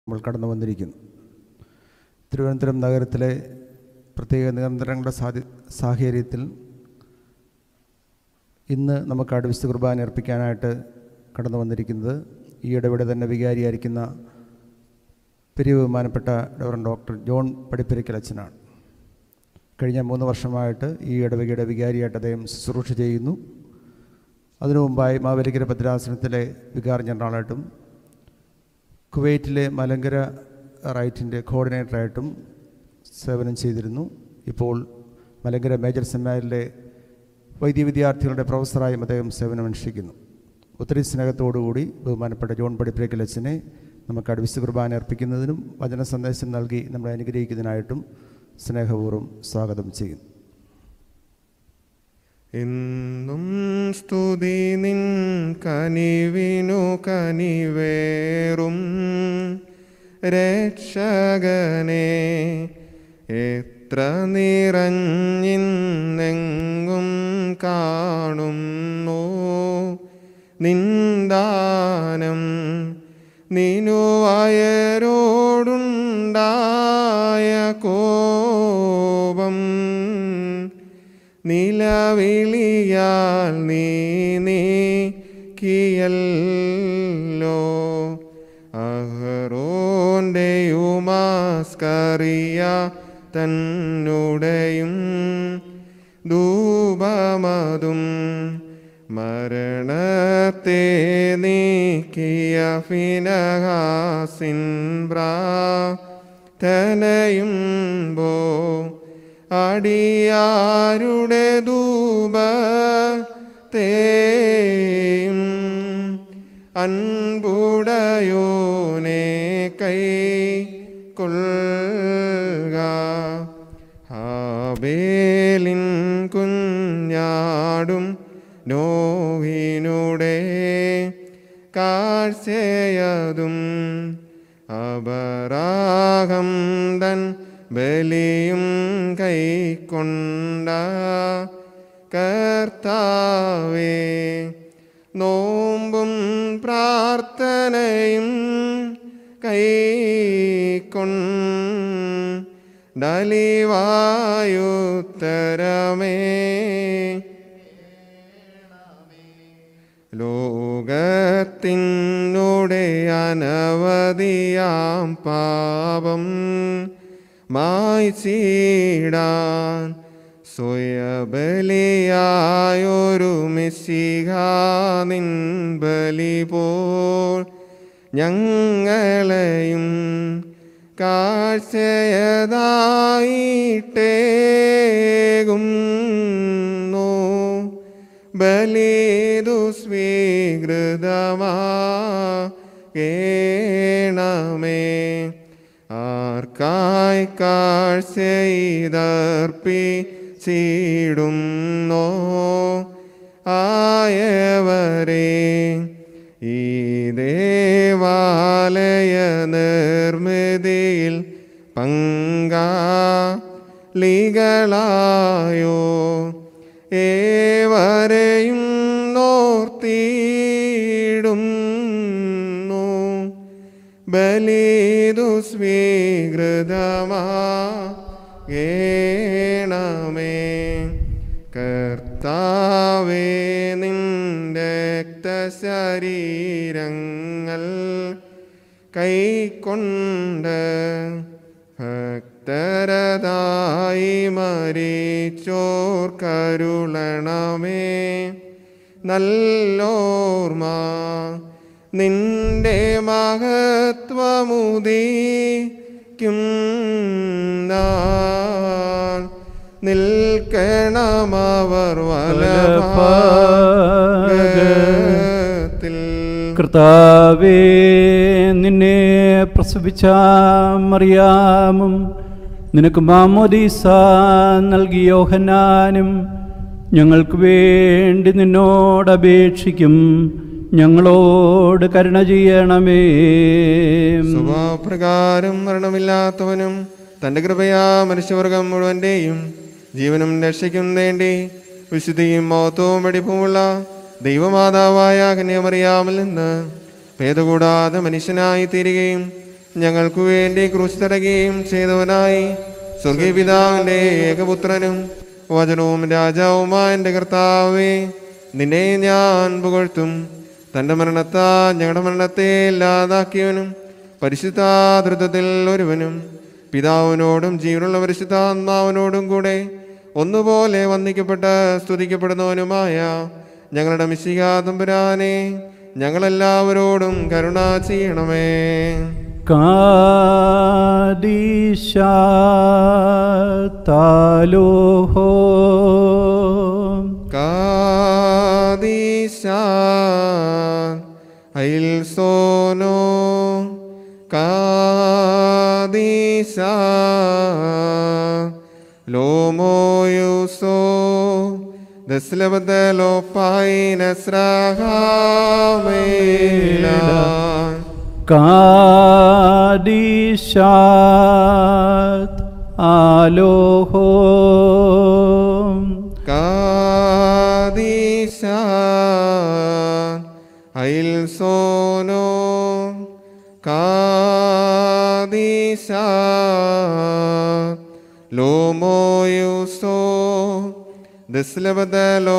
നമ്മൾ കടന്നു വന്നിരിക്കുന്നു തിരുവനന്തപുരം നഗരത്തിലെ പ്രത്യേക നിയന്ത്രണങ്ങളുടെ സാധി സാഹചര്യത്തിൽ ഇന്ന് നമുക്ക് അടുത്ത കുർബാന അർപ്പിക്കാനായിട്ട് കടന്നു വന്നിരിക്കുന്നത് ഈ ഇടവിടെ തന്നെ വികാരിയായിരിക്കുന്ന പെരിയ ബഹുമാനപ്പെട്ട ഡോക്ടർ ഡോക്ടർ ജോൺ പടിപ്പരിക്കൽ അച്ഛനാണ് കഴിഞ്ഞ മൂന്ന് വർഷമായിട്ട് ഈ ഇടവകയുടെ വികാരിയായിട്ട് അദ്ദേഹം ശുശ്രൂഷ ചെയ്യുന്നു അതിനു മുമ്പായി മാവേലിക്കര ഭദ്രാസനത്തിലെ വികാർ ജനറലായിട്ടും കുവൈറ്റിലെ മലങ്കര റൈറ്റിൻ്റെ കോർഡിനേറ്ററായിട്ടും സേവനം ചെയ്തിരുന്നു ഇപ്പോൾ മലങ്കര മേജർ സെമിനാറിലെ വൈദ്യ വിദ്യാർത്ഥികളുടെ പ്രൊഫസറായും അദ്ദേഹം സേവനമനുഷ്ഠിക്കുന്നു ഒത്തിരി സ്നേഹത്തോടുകൂടി ബഹുമാനപ്പെട്ട ജോൺ പടിപ്പുരയ്ക്കൽ അച്ഛനെ നമുക്ക് അടുവിശ കുർബാന അർപ്പിക്കുന്നതിനും വചന സന്ദേശം നൽകി നമ്മളെ അനുഗ്രഹിക്കുന്നതിനായിട്ടും സ്നേഹപൂർവ്വം സ്വാഗതം ചെയ്യുന്നു എന്നും സ്തുതി നിൻ കനിവിനു കനിവേറും രക്ഷകനെ എത്ര നിറഞ്ഞിന്നെങ്ങും കാണുന്നു നിന്ദാനം നിനുവയരോടുണ്ടായ കോപം നിലവിളിയാൽ നീ നീക്കിയല്ലോ അഹറോൻ്റെയുമാസ്കറിയ തന്നുടെയും ധൂപമതും മരണത്തെ നീക്കിയ ഫിനഹാസിൻ പ്രാർത്ഥനയും ബോ അടിയാരുടെ ധൂപത്തേയും അൻപുടയോനെ കൈ കൊള്ളുക ഹാബേലിൻ കുഞ്ഞാടും നോഹിനുടെ കാഴ്ചയതും അപരാഗം തൻ ബലിയും കൈക്കൊണ്ട കർത്താവേ നോമ്പും പ്രാർത്ഥനയും കൈക്കൊണ്ടലിവായുത്തരമേ ലോകത്തിനുടെ അനവധിയാം പാപം മായ്ച്ചിടാൻ സ്വയബലിയായൊരു മിശിഹാനിൻ ബലി പോൽ ഞങ്ങളെയും കാഴ്ചയതായിട്ടേകുന്നു ബലിതു സ്വീകൃതമാ കേണമേ ആർക്കായി കാഴ്ചയിതർപ്പിച്ചിടുന്നോ ആയവരെ ഈ ദേവാലയ നിർമ്മിതിയിൽ പങ്കാളികളായോ ഏവരെയും നോർത്തിയിടുന്നു ബലിതു സ്വീകൃതമാ ഗേണമേ കർത്താവേ നിന്റെ ശരീരങ്ങൾ കൈക്കൊണ്ട് ഭക്തരതായി മരിച്ചോർ കരുളണമേ നല്ലോർമ്മ നിന്റെ മഹത്വമുദിക്കും നാൾ നിൽക്കണമവർ വലഭാഗത്തിൽ കർത്താവേ നിന്നെ പ്രസവിച്ച മറിയാമും നിനക്ക് മാമോദീസ നൽകിയ യോഹനാനും ഞങ്ങൾക്ക് വേണ്ടി നിന്നോട് അപേക്ഷിക്കും ഞങ്ങളോട് കരുണ ചെയ്യണമേ സ്വഭാവപ്രകാരം മരണമില്ലാത്തവനും തന്റെ കൃപയാ മനുഷ്യവർഗം മുഴുവന്റെയും ജീവനും രക്ഷയ്ക്കും വേണ്ടി വിശുദ്ധിയും മഹത്വവും വെടിപ്പുമുള്ള ദൈവമാതാവായ കന്യമറിയാമിൽ നിന്ന് ഭേദകൂടാതെ മനുഷ്യനായി തീരുകയും ഞങ്ങൾക്കു വേണ്ടി ക്രൂശ് തടയുകയും ചെയ്തവനായി സ്വർഗീയ പിതാവിന്റെ ഏകപുത്രനും വചനവും രാജാവുമായ എൻ്റെ കർത്താവേ നിന്നെ ഞാൻ പുകഴ്ത്തും തൻ്റെ മരണത്താൽ ഞങ്ങളുടെ മരണത്തെ ഇല്ലാതാക്കിയവനും പരിശുദ്ധാതൃത്വത്തിൽ ഒരുവനും പിതാവിനോടും ജീവനുള്ള പരിശുദ്ധാത്മാവിനോടും കൂടെ ഒന്നുപോലെ വന്ദിക്കപ്പെട്ട് സ്തുതിക്കപ്പെടുന്നവനുമായ ഞങ്ങളുടെ മിശികാതമ്പുരാനെ ഞങ്ങളെല്ലാവരോടും കരുണ ചെയ്യണമേ കാദിശ താലോഹോ കാദീശ അയിൽ സോനോ കാദീശ ലോമോയുസോ ദസ്ലബദലോ പൈനസ്രഹാമേല കാദിശാത് ആലോഹോ കാദീശ അയിൽ സോനോ കാദീശ ലോമോയുസോ ദസ്ലബദലോ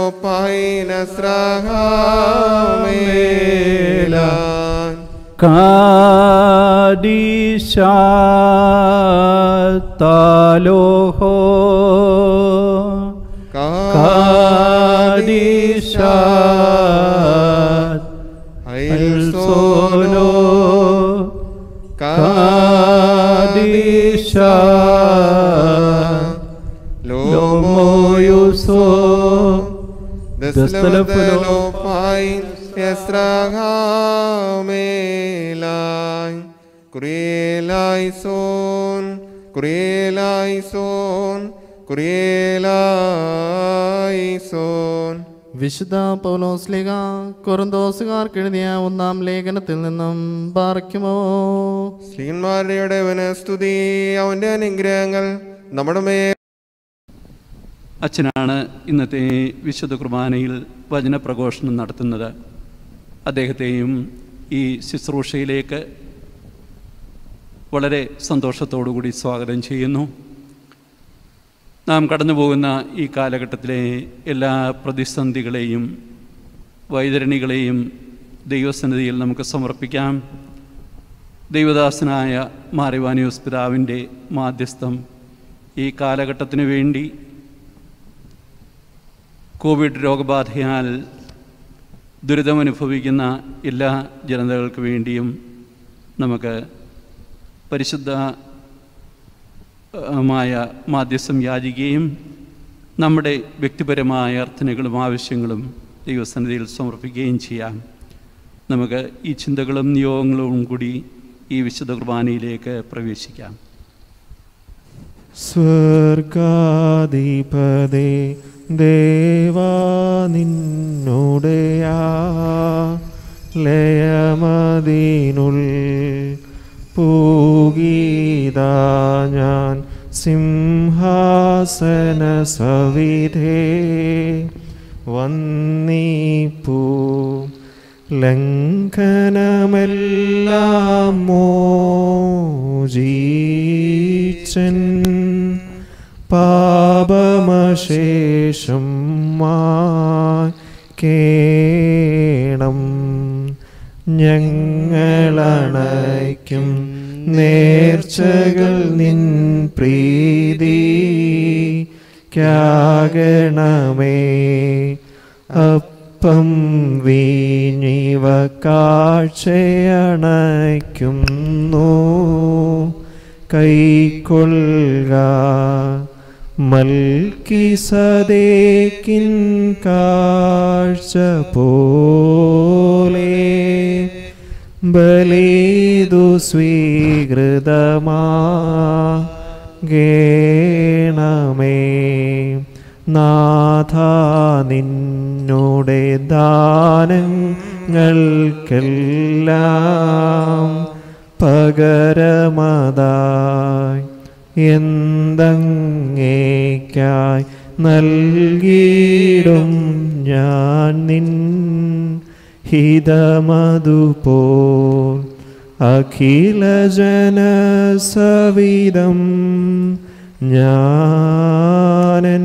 പൈനസ്രഹാമേലാൻ കാദിശാത് താലോഹോ കാദിശാത് അയിൽ സോനോ കാദിശാത് ലോമോയുസോ ദസ്ലബദലോ പൈനസ്രഹാമേലാൻ കുറിയേലായിസോൻ കുറിയേലായിസോൻ കുറിയേലായിസോൻ വിശുദ്ധ പൗലോസ്ലിക കൊറന്തോസുകാർക്ക് എഴുതിയ ഒന്നാം ലേഖനത്തിൽ നിന്നും പാർക്കുമോ ശ്രീന്മാരുടെ വനസ്തുതി അവന്റെ അനുഗ്രഹങ്ങൾ നമ്മുടെ മേൽ അച്ഛനാണ് ഇന്നത്തെ വിശുദ്ധ കുർബാനയിൽ വചനപ്രഘോഷണം നടത്തുന്നത് അദ്ദേഹത്തെയും ഈ ശുശ്രൂഷയിലേക്ക് വളരെ സന്തോഷത്തോടുകൂടി സ്വാഗതം ചെയ്യുന്നു നാം കടന്നു പോകുന്ന ഈ കാലഘട്ടത്തിലെ എല്ലാ പ്രതിസന്ധികളെയും വൈതരണികളെയും ദൈവസന്നിധിയിൽ നമുക്ക് സമർപ്പിക്കാം ദൈവദാസനായ മാറിവാനിയോസ് പിതാവിൻ്റെ മാധ്യസ്ഥം ഈ കാലഘട്ടത്തിന് വേണ്ടി കോവിഡ് രോഗബാധയാൽ ദുരിതമനുഭവിക്കുന്ന എല്ലാ ജനതകൾക്ക് വേണ്ടിയും നമുക്ക് പരിശുദ്ധ മായ മാധ്യസ്ഥം യാചിക്കുകയും നമ്മുടെ വ്യക്തിപരമായ അർത്ഥനകളും ആവശ്യങ്ങളും ദൈവസന്നിധിയിൽ സമർപ്പിക്കുകയും ചെയ്യാം നമുക്ക് ഈ ചിന്തകളും നിയോഗങ്ങളും കൂടി ഈ വിശുദ്ധ കുർബാനയിലേക്ക് പ്രവേശിക്കാം സ്വർഗാധിപതേ ദേവാ നിന്നുടയാ ലയമതിനുൾ പൂഗീതാ ഞാൻ സിംഹാസന സവിധേ വന്നീപ്പൂ ലംഘനമെല്ലാം മോചീച്ചൻ പാപമശേഷം കേണം ഞങ്ങളണയ്ക്കും നേർച്ചകൾ നിൻ പ്രീതി ാകണമേ അപ്പം വീഞ്ഞിവ കാഴ്ചയണയ്ക്കുന്നു കൈക്കൊള്ളുക മൽക്കി സദേക്കിൻ കാഴ്ച പോലെ ബലിതു സ്വീകൃതമാ ഗേണമേ നാഥ നിന്നുടെ ദാനങ്ങൾക്കെല്ലാം പകരമതായി എന്തങ്ങേക്കായി നൽകിയിടും ഞാൻ നിൻ ഹിതമതുപോൽ അഖില ജനസവിധം ഞാനൻ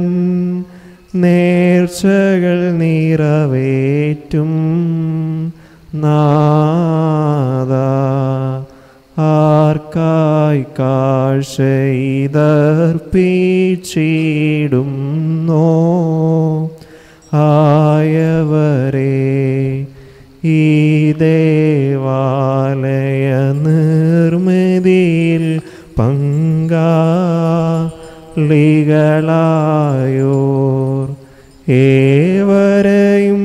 നേർച്ചകൾ നിറവേറ്റും നാദ ആർക്കായി കാഴ്ചയിതർപ്പിച്ചിടുന്നോ ആയവരെ ഈ ദേവാലയ നിർമ്മിതിയിൽ പങ്കാളികളായോർ ഏവരെയും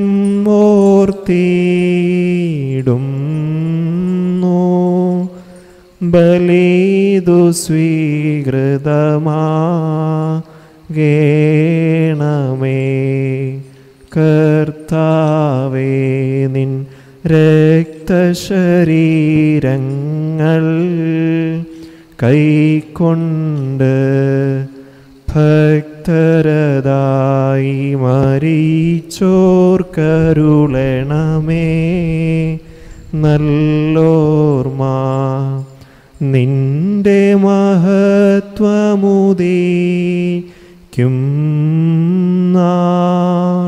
ഓർത്തിടുന്നു ബലിതു സ്വീകൃതമാകേണമേ കർത്താവേ നിൻ രക്തശരീരങ്ങൾ കൈക്കൊണ്ട് ഭക്തരതായി മരിച്ചോർക്കരുളണമേ നല്ലോർമ്മ നിന്റെ മഹത്വമുദീക്കും നാൾ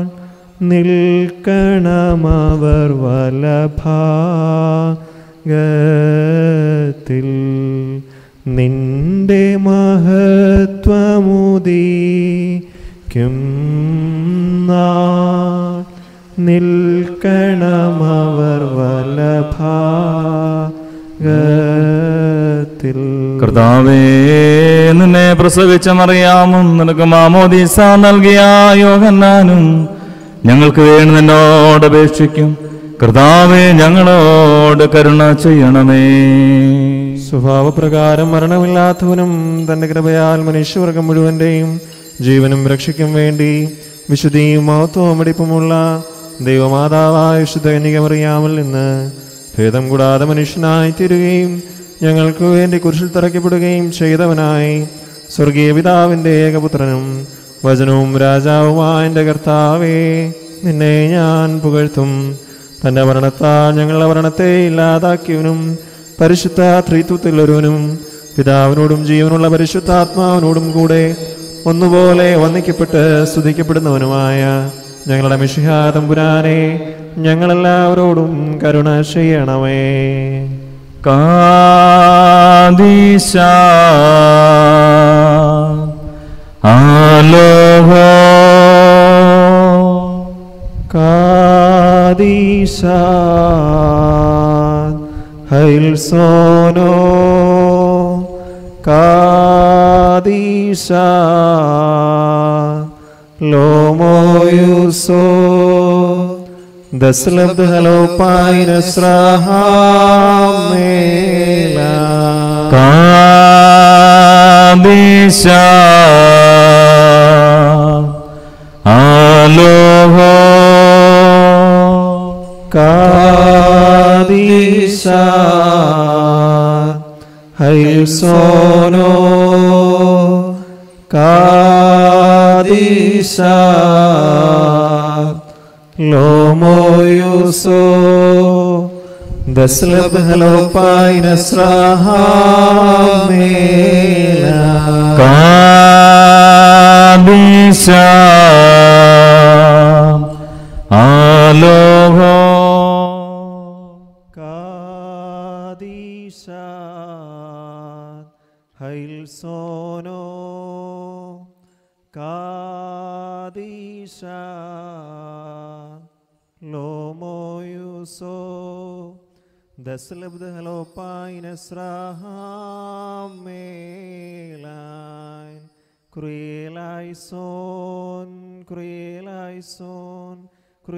നിൽക്കണമവർ വലഭാഗത്തിൽ നിന്റെ മഹത്വമുദീക്കും നാൾ നിൽക്കണമവർ വലഭാഗത്തിൽ കർത്താവേ നിന്നെ പ്രസവിച്ച മറിയാമും നിനക്ക് മാമോദീസ നൽകിയ യോഹന്നാനും ഞങ്ങൾക്ക് വേണ്ടി നിന്നോട് അപേക്ഷിക്കും കർത്താവേ ഞങ്ങളോട് കരുണ ചെയ്യണമേ സ്വഭാവപ്രകാരം മരണമില്ലാത്തവനും തന്റെ കൃപയാൽ മനുഷ്യവർഗം മുഴുവന്റെയും ജീവനും രക്ഷയ്ക്കും വേണ്ടി വിശുദ്ധിയും മഹത്വവും വെടിപ്പുമുള്ള ദൈവമാതാവായ വിശുദ്ധ കന്യകമറിയാമിൽ നിന്ന് ഭേദം കൂടാതെ മനുഷ്യനായി തീരുകയും ഞങ്ങൾക്ക് വേണ്ടി കുരിശിൽ തറയ്ക്കപ്പെടുകയും ചെയ്തവനായി സ്വർഗീയ പിതാവിൻ്റെ ഏകപുത്രനും വചനവും രാജാവുമായ എൻ്റെ കർത്താവേ നിന്നെ ഞാൻ പുകഴ്ത്തും തന്റെ മരണത്താൽ ഞങ്ങളുടെ മരണത്തെ ഇല്ലാതാക്കിയവനും പരിശുദ്ധ ത്രിത്വത്തിൽ ഒരുവനും പിതാവിനോടും ജീവനുള്ള പരിശുദ്ധാത്മാവിനോടും കൂടെ ഒന്നുപോലെ വന്ദിക്കപ്പെട്ട് സ്തുതിക്കപ്പെടുന്നവനുമായ ഞങ്ങളുടെ മിഷിഹ തമ്പുരാനെ ഞങ്ങളെല്ലാവരോടും കരുണ ചെയ്യണമേ കാദീശ ആലോഹോ കാദീശ ഹൈൽസോനോ കാദീശ ലോമോയുസോ ദസ്ലബ്ദ് ഹലോ പായിനസ്രഹാമേല കാദീശ ആലോഹോ കാദീശ ഹൈൽസോനോ കാദീശ ലോമോയുസോ ദസ്ലബ് ഹലോ പായിനസ്രഹാമേല കാദീശ ആലോഹോ കാദീശ ഹൈൽസോനോ കാദീശ ലോമോയുസോ ദസ്ലബ്ദ് ഹലോ പായിനസ്രഹാമേലാൻ ക്രിയലായിസോൻ ക്രിയലായിസോൻ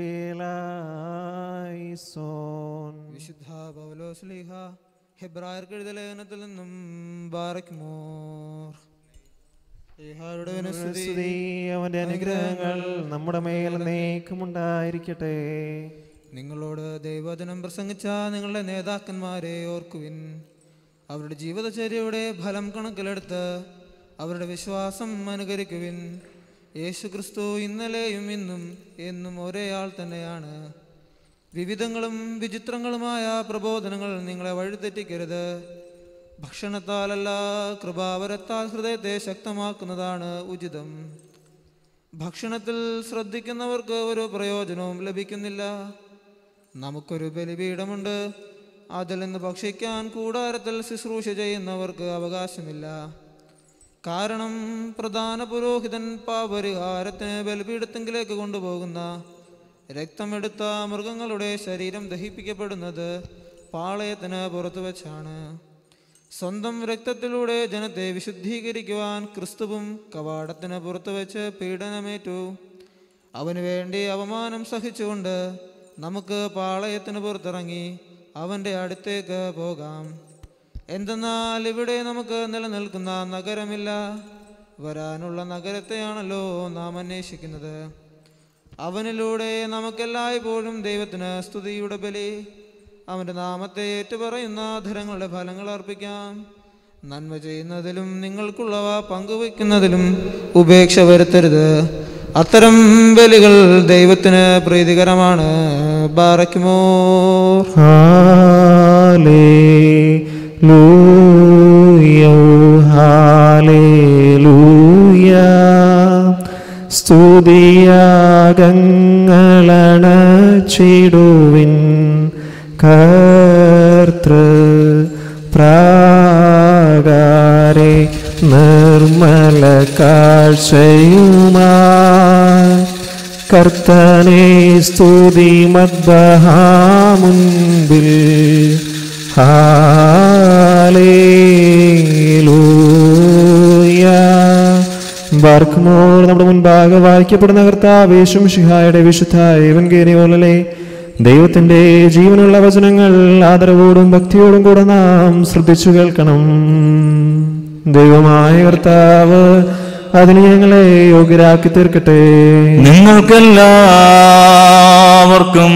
ക്രിയലായിസോൻ വിശുദ്ധ പൗലോസ്ലീഹ ഹെബ്രായർക്ക് എഴുതിയ ലേഖനത്തിൽ നിന്നും ബാറയ്ക്കുമോർ സ്ലീഹായുടെ വനസ്തുതി സ്തുതി അവന്റെ അനുഗ്രഹങ്ങൾ നമ്മുടെ മേൽ നീക്കമുണ്ടായിരിക്കട്ടെ നിങ്ങളോട് ദൈവവചനം പ്രസംഗിച്ച നിങ്ങളുടെ നേതാക്കന്മാരെ ഓർക്കുവിൻ അവരുടെ ജീവിതചര്യയുടെ ഫലം കണക്കിലെടുത്ത് അവരുടെ വിശ്വാസം അനുകരിക്കുവിൻ യേശു ക്രിസ്തു ഇന്നലെയും ഇന്നും എന്നും ഒരേ ആൾ തന്നെയാണ് വിവിധങ്ങളും വിചിത്രങ്ങളുമായ പ്രബോധനങ്ങൾ നിങ്ങളെ വഴിതെറ്റിക്കരുത് ഭക്ഷണത്താലല്ല കൃപാവരത്താൽ ഹൃദയത്തെ ശക്തമാക്കുന്നതാണ് ഉചിതം ഭക്ഷണത്തിൽ ശ്രദ്ധിക്കുന്നവർക്ക് ഒരു പ്രയോജനവും ലഭിക്കുന്നില്ല നമുക്കൊരു ബലിപീഠമുണ്ട് അതിൽ നിന്ന് ഭക്ഷിക്കാൻ കൂടാരത്തിൽ ശുശ്രൂഷ ചെയ്യുന്നവർക്ക് അവകാശമില്ല കാരണം പ്രധാന പുരോഹിതൻ പാപരിഹാരത്തിന് ബലിപീഠത്തെങ്കിലേക്ക് കൊണ്ടുപോകുന്ന രക്തമെടുത്ത മൃഗങ്ങളുടെ ശരീരം ദഹിപ്പിക്കപ്പെടുന്നത് പാളയത്തിന് പുറത്തു വച്ചാണ് സ്വന്തം രക്തത്തിലൂടെ ജനത്തെ വിശുദ്ധീകരിക്കുവാൻ ക്രിസ്തുവും കവാടത്തിന് പുറത്തു വെച്ച് പീഡനമേറ്റു അവന് വേണ്ടി അവമാനം സഹിച്ചുകൊണ്ട് നമുക്ക് പാളയത്തിന് പുറത്തിറങ്ങി അവൻ്റെ അടുത്തേക്ക് പോകാം എന്തെന്നാൽ ഇവിടെ നമുക്ക് നിലനിൽക്കുന്ന നഗരമില്ല വരാനുള്ള നഗരത്തെയാണല്ലോ നാം അന്വേഷിക്കുന്നത് അവനിലൂടെ നമുക്കെല്ലായ്പ്പോഴും ദൈവത്തിന് സ്തുതിയുടെ ബലി അവൻ്റെ നാമത്തെ ഏറ്റുപറയുന്ന ധരങ്ങളുടെ ഫലങ്ങൾ അർപ്പിക്കാം നന്മ ചെയ്യുന്നതിലും നിങ്ങൾക്കുള്ളവ പങ്കുവയ്ക്കുന്നതിലും ഉപേക്ഷ വരുത്തരുത് അത്തരം ബലികൾ ദൈവത്തിന് പ്രീതികരമാണ് ബാറയ്ക്കുമോ ഹാലേലൂയ ഹാലേലൂയ സ്തുതിയാഗങ്ങളണച്ചിടുവിൻ കർത്തൃ പ്രാകാരെ നിർമ്മല കാഴ്ചയുമായി കർത്തനെ സ്തുതി മദ്ബഹാമുൻപിൽ ഹാലേലൂയ ബാർക്കുമോൾ നമ്മുടെ മുൻപാകെ വായിക്കപ്പെടുന്ന കർത്താവേശും ഷിഹായുടെ വിശുദ്ധ ഏവൻകേരിയോലെ ദൈവത്തിന്റെ ജീവനുള്ള വചനങ്ങൾ ആദരവോടും ഭക്തിയോടും കൂടെ നാം ശ്രദ്ധിച്ചു കേൾക്കണം ദൈവമായ കർത്താവ് അതിന് ഞങ്ങളെ യോഗ്യരാക്കി തീർക്കട്ടെ നിങ്ങൾക്കെല്ലാവർക്കും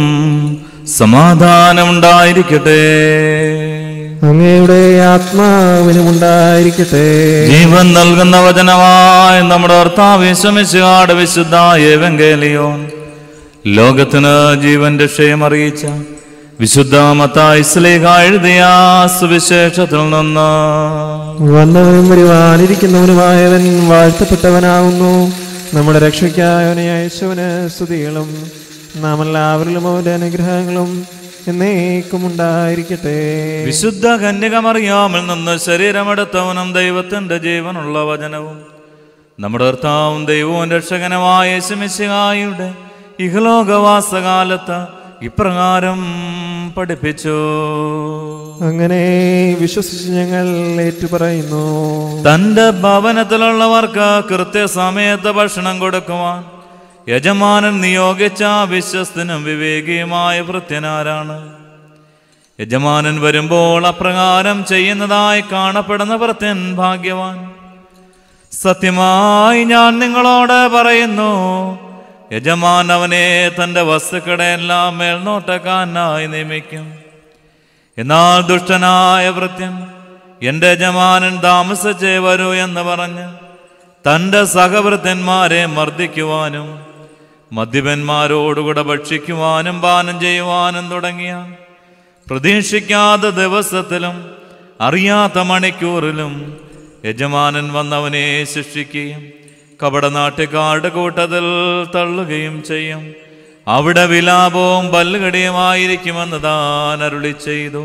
സമാധാനമുണ്ടായിരിക്കട്ടെ അങ്ങയുടെ ആത്മാവിനും ഉണ്ടായിരിക്കട്ടെ ജീവൻ നൽകുന്ന വചനമായ നമ്മുടെ ഭർത്താവിശ്വമിശാട് വിശുദ്ധ ഏവങ്കേലിയോൻ ലോകത്തിന് ജീവൻ രക്ഷയം അറിയിച്ച വിശുദ്ധ മത്തായി സ്ലേഹ എഴുതിയ സുവിശേഷത്തിൽ നിന്ന് വന്നവനും വരുവാനിരിക്കുന്നവനുമായവൻ വാഴ്ത്തപ്പെട്ടവനാവുന്നു നമ്മുടെ രക്ഷയ്ക്കായവനെ അയച്ചവന് സ്തുതികളും നാം എല്ലാവരിലും അവന്റെ അനുഗ്രഹങ്ങളും എന്നേക്കും ഉണ്ടായിരിക്കട്ടെ വിശുദ്ധ കന്യകമറിയാമിൽ നിന്ന് ശരീരമെടുത്തവനും ദൈവത്തിന്റെ ജീവനുള്ള വചനവും നമ്മുടെ കർത്താവും ദൈവവും രക്ഷകനുമായ യേശുമിശിഹായുടെ ഇഹലോകവാസകാലത്ത് ഇപ്രകാരം പഠിപ്പിച്ചു അങ്ങനെ വിശ്വസിച്ച് ഞങ്ങൾ ഏറ്റുപറയുന്നു തന്റെ ഭവനത്തിലുള്ളവർക്ക് കൃത്യസമയത്ത് ഭക്ഷണം കൊടുക്കുവാൻ യജമാനൻ നിയോഗിച്ച വിശ്വസ്തനും വിവേകിയുമായ ഭൃത്യനാരാണ് യജമാനൻ വരുമ്പോൾ അപ്രകാരം ചെയ്യുന്നതായി കാണപ്പെടുന്ന ഭൃത്യൻ ഭാഗ്യവാൻ സത്യമായി ഞാൻ നിങ്ങളോട് പറയുന്നു യജമാൻ അവനെ തന്റെ വസ്തുക്കളെല്ലാം മേൽനോട്ടക്കാരനായി നിയമിക്കും എന്നാൽ ദുഷ്ടനായ വൃത്യൻ എന്റെ യജമാനൻ താമസിച്ചേ വരൂ എന്ന് പറഞ്ഞ് തന്റെ സഹവൃത്യന്മാരെ മർദ്ദിക്കുവാനും മദ്യപന്മാരോടുകൂടെ ഭക്ഷിക്കുവാനും പാനം ചെയ്യുവാനും തുടങ്ങിയ പ്രതീക്ഷിക്കാത്ത ദിവസത്തിലും അറിയാത്ത മണിക്കൂറിലും യജമാനൻ വന്നവനെ ശിക്ഷിക്കുകയും കപടനാട്ടുകാരുടെ കൂട്ടത്തിൽ തള്ളുകയും ചെയ്യും അവിടെ വിലാപവും പല്ലുകടിയുമായിരിക്കുമെന്ന് താൻ അരുളി ചെയ്തു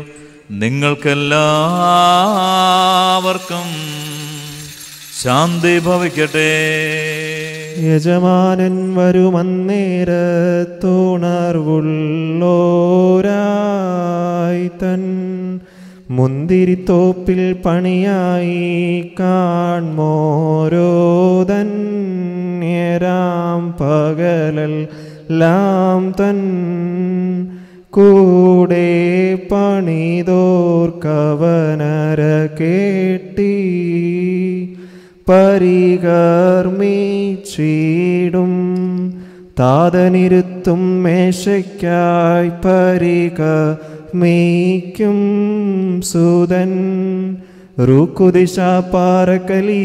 നിങ്ങൾക്കെല്ലാവർക്കും ശാന്തി ഭവിക്കട്ടെ യജമാനൻ വരുമന്നേരത്തുണർവുള്ളോരായി തൻ മുന്തിരിത്തോപ്പിൽ പണിയായി കാൺമോരോതൻ നേരാം പകലെല്ലാം തൻ കൂടെ പണിതോർക്കവനര കേട്ടി പരികർമ്മിച്ചിടും താതനിരുത്തും മേശയ്ക്കായി പരികർമ്മിക്കും സുതൻ റുക്കുദിശ പാറക്കലി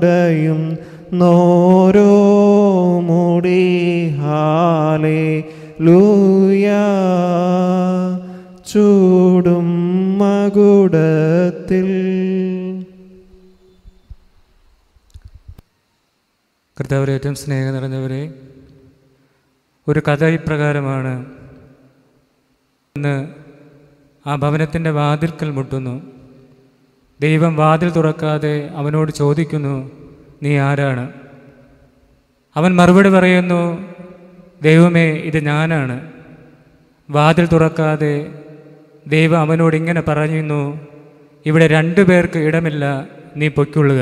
താമുടയും നോരോ മുടി ഹാലേ ലൂയാ ചൂടും മകുടത്തിൽ കർത്താവിൽ ഏറ്റവും സ്നേഹം നിറഞ്ഞവരെ ഒരു കഥ ഇപ്രകാരമാണ് ഇന്ന് ആ ഭവനത്തിൻ്റെ വാതിൽക്കൽ മുട്ടുന്നു ദൈവം വാതിൽ തുറക്കാതെ അവനോട് ചോദിക്കുന്നു നീ ആരാണ് അവൻ മറുപടി പറയുന്നു ദൈവമേ ഇത് ഞാനാണ് വാതിൽ തുറക്കാതെ ദൈവം അവനോട് ഇങ്ങനെ പറയുന്നു ഇവിടെ രണ്ടു പേർക്ക് ഇടമില്ല നീ പൊയ്ക്കൊള്ളുക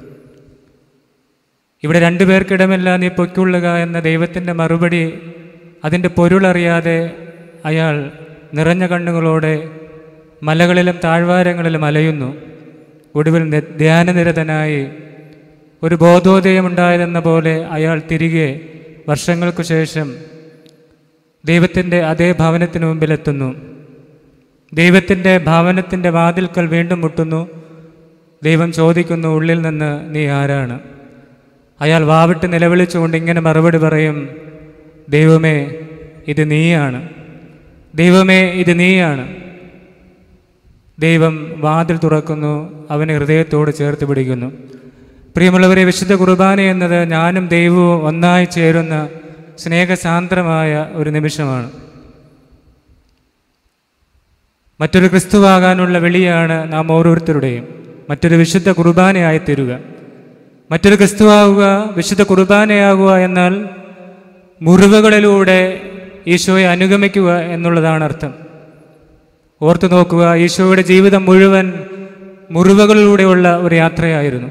ഇവിടെ രണ്ടു പേർക്ക് ഇടമില്ല നീ പൊയ്ക്കൊള്ളുക എന്ന ദൈവത്തിൻ്റെ മറുപടി അതിൻ്റെ പൊരുളറിയാതെ അയാൾ നിറഞ്ഞ കണ്ണുകളോടെ മലകളിലും താഴ്വാരങ്ങളിലും അലയുന്നു ഒടുവിൽ നി- ധ്യാനനിരതനായി ഒരു ബോധോദയമുണ്ടായതെന്ന പോലെ അയാൾ തിരികെ വർഷങ്ങൾക്കു ശേഷം ദൈവത്തിൻ്റെ അതേ ഭവനത്തിന് മുമ്പിലെത്തുന്നു ദൈവത്തിൻ്റെ ഭവനത്തിൻ്റെ വാതിൽക്കൽ വീണ്ടും മുട്ടുന്നു ദൈവം ചോദിക്കുന്നു ഉള്ളിൽ നിന്ന് നീ ആരാണ് അയാൾ വാവിട്ട് നിലവിളിച്ചുകൊണ്ട് ഇങ്ങനെ മറുപടി പറയും ദൈവമേ ഇത് നീയാണ് ദൈവമേ ഇത് നീയാണ് ദൈവം വാതിൽ തുറക്കുന്നു അവനെ ഹൃദയത്തോട് ചേർത്ത് പിടിക്കുന്നു പ്രിയമുള്ളവരെ വിശുദ്ധ കുർബാന എന്നത് ഞാനും ദൈവവും ഒന്നായി ചേരുന്ന സ്നേഹസാന്ദ്രമായ ഒരു നിമിഷമാണ് മറ്റൊരു ക്രിസ്തുവാകാനുള്ള വിളിയാണ് നാം ഓരോരുത്തരുടെയും മറ്റൊരു വിശുദ്ധ കുർബാനയായി തീരുക മറ്റൊരു ക്രിസ്തുവാകുക വിശുദ്ധ കുർബാനയാകുക എന്നാൽ മുറിവുകളിലൂടെ ഈശോയെ അനുഗമിക്കുക എന്നുള്ളതാണ് അർത്ഥം ഓർത്തു നോക്കുക ഈശോയുടെ ജീവിതം മുഴുവൻ മുറിവുകളിലൂടെയുള്ള ഒരു യാത്രയായിരുന്നു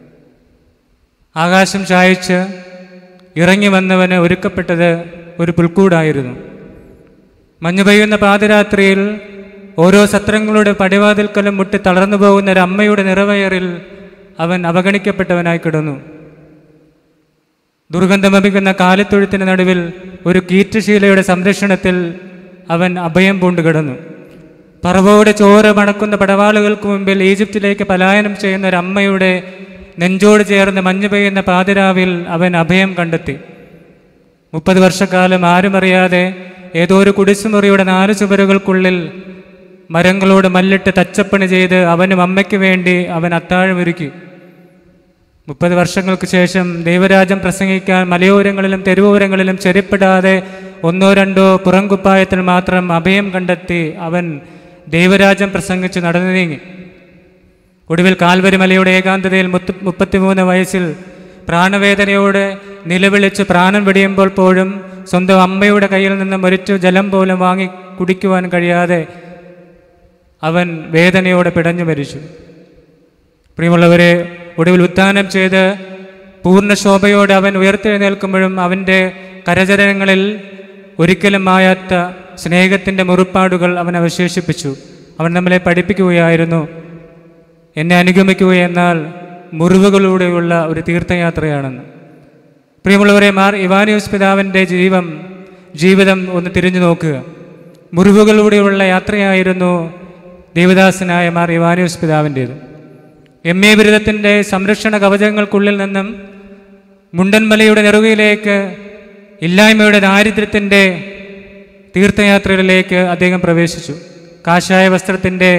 ആകാശം ചായച്ച് ഇറങ്ങി വന്നവന് ഒരുക്കപ്പെട്ടത് ഒരു പുൽക്കൂടായിരുന്നു മഞ്ഞു പെയ്യുന്ന പാതിരാത്രിയിൽ ഓരോ സത്രങ്ങളുടെ പടിവാതിൽക്കലും മുട്ടി തളർന്നു പോകുന്ന ഒരു അമ്മയുടെ നിറവയറിൽ അവൻ അവഗണിക്കപ്പെട്ടവനായി കിടന്നു ദുർഗന്ധമപിക്കുന്ന കാലിത്തൊഴുത്തിന് നടുവിൽ ഒരു കീറ്റുശീലയുടെ സംരക്ഷണത്തിൽ അവൻ അഭയം പൂണ്ടു കിടന്നു പറവോടെ ചോര മണക്കുന്ന പടവാളുകൾക്ക് മുമ്പിൽ ഈജിപ്തിലേക്ക് പലായനം ചെയ്യുന്ന ഒരു അമ്മയുടെ നെഞ്ചോട് ചേർന്ന് മഞ്ഞു പെയ്യുന്ന പാതിരാവിൽ അവൻ അഭയം കണ്ടെത്തി മുപ്പത് വർഷക്കാലം ആരും അറിയാതെ ഏതോ ഒരു കുടിസുമുറിയുടെ നാല് ചുവരുകൾക്കുള്ളിൽ മരങ്ങളോട് മല്ലിട്ട് തച്ചപ്പണി ചെയ്ത് അവനും അമ്മയ്ക്ക് വേണ്ടി അവൻ അത്താഴമൊരുക്കി മുപ്പത് വർഷങ്ങൾക്ക് ശേഷം ദൈവരാജ്യം പ്രസംഗിക്കാൻ മലയോരങ്ങളിലും തെരുവോരങ്ങളിലും ചെരിപ്പിടാതെ ഒന്നോ രണ്ടോ പുറംകുപ്പായത്തിൽ മാത്രം അഭയം കണ്ടെത്തി അവൻ ദൈവരാജ്യം പ്രസംഗിച്ച് നടന്നു നീങ്ങി ഒടുവിൽ കാൽവരി മലയുടെ ഏകാന്തതയിൽ മുത്ത് മുപ്പത്തിമൂന്ന് വയസ്സിൽ പ്രാണവേദനയോടെ നിലവിളിച്ച് പ്രാണൻ വെടിയുമ്പോൾ പോലും സ്വന്തം അമ്മയുടെ കയ്യിൽ നിന്ന് മരിച്ചു ജലം പോലും വാങ്ങി കുടിക്കുവാൻ കഴിയാതെ അവൻ വേദനയോടെ പിടഞ്ഞു മരിച്ചു പ്രിയമുള്ളവരെ ഒടുവിൽ ഉത്ഥാനം ചെയ്ത് പൂർണ്ണ ശോഭയോടെ അവൻ ഉയർത്തെഴുന്നേൽക്കുമ്പോഴും അവൻ്റെ കരചരണങ്ങളിൽ ഒരിക്കലും മായാത്ത സ്നേഹത്തിൻ്റെ മുറിപ്പാടുകൾ അവൻ അവശേഷിപ്പിച്ചു അവൻ നമ്മളെ പഠിപ്പിക്കുകയായിരുന്നു എന്നെ അനുഗമിക്കുകയെന്നാൽ മുറിവുകളിലൂടെയുള്ള ഒരു തീർത്ഥയാത്രയാണെന്ന് പ്രിയമുള്ളവരെ മാർ ഇവാനിയോസ് പിതാവിൻ്റെ ജീവം ജീവിതം ഒന്ന് തിരിഞ്ഞു നോക്കുക മുറിവുകളിലൂടെയുള്ള യാത്രയായിരുന്നു ദേവദാസനായ മാർ ഇവാനിയോസ് പിതാവിൻ്റേത് എം എ ബിരുദത്തിൻ്റെ സംരക്ഷണ കവചങ്ങൾക്കുള്ളിൽ നിന്നും മുണ്ടൻമലയുടെ നെറുകയിലേക്ക് ഇല്ലായ്മയുടെ ദാരിദ്ര്യത്തിൻ്റെ തീർത്ഥയാത്രകളിലേക്ക് അദ്ദേഹം പ്രവേശിച്ചു കാഷായ വസ്ത്രത്തിൻ്റെ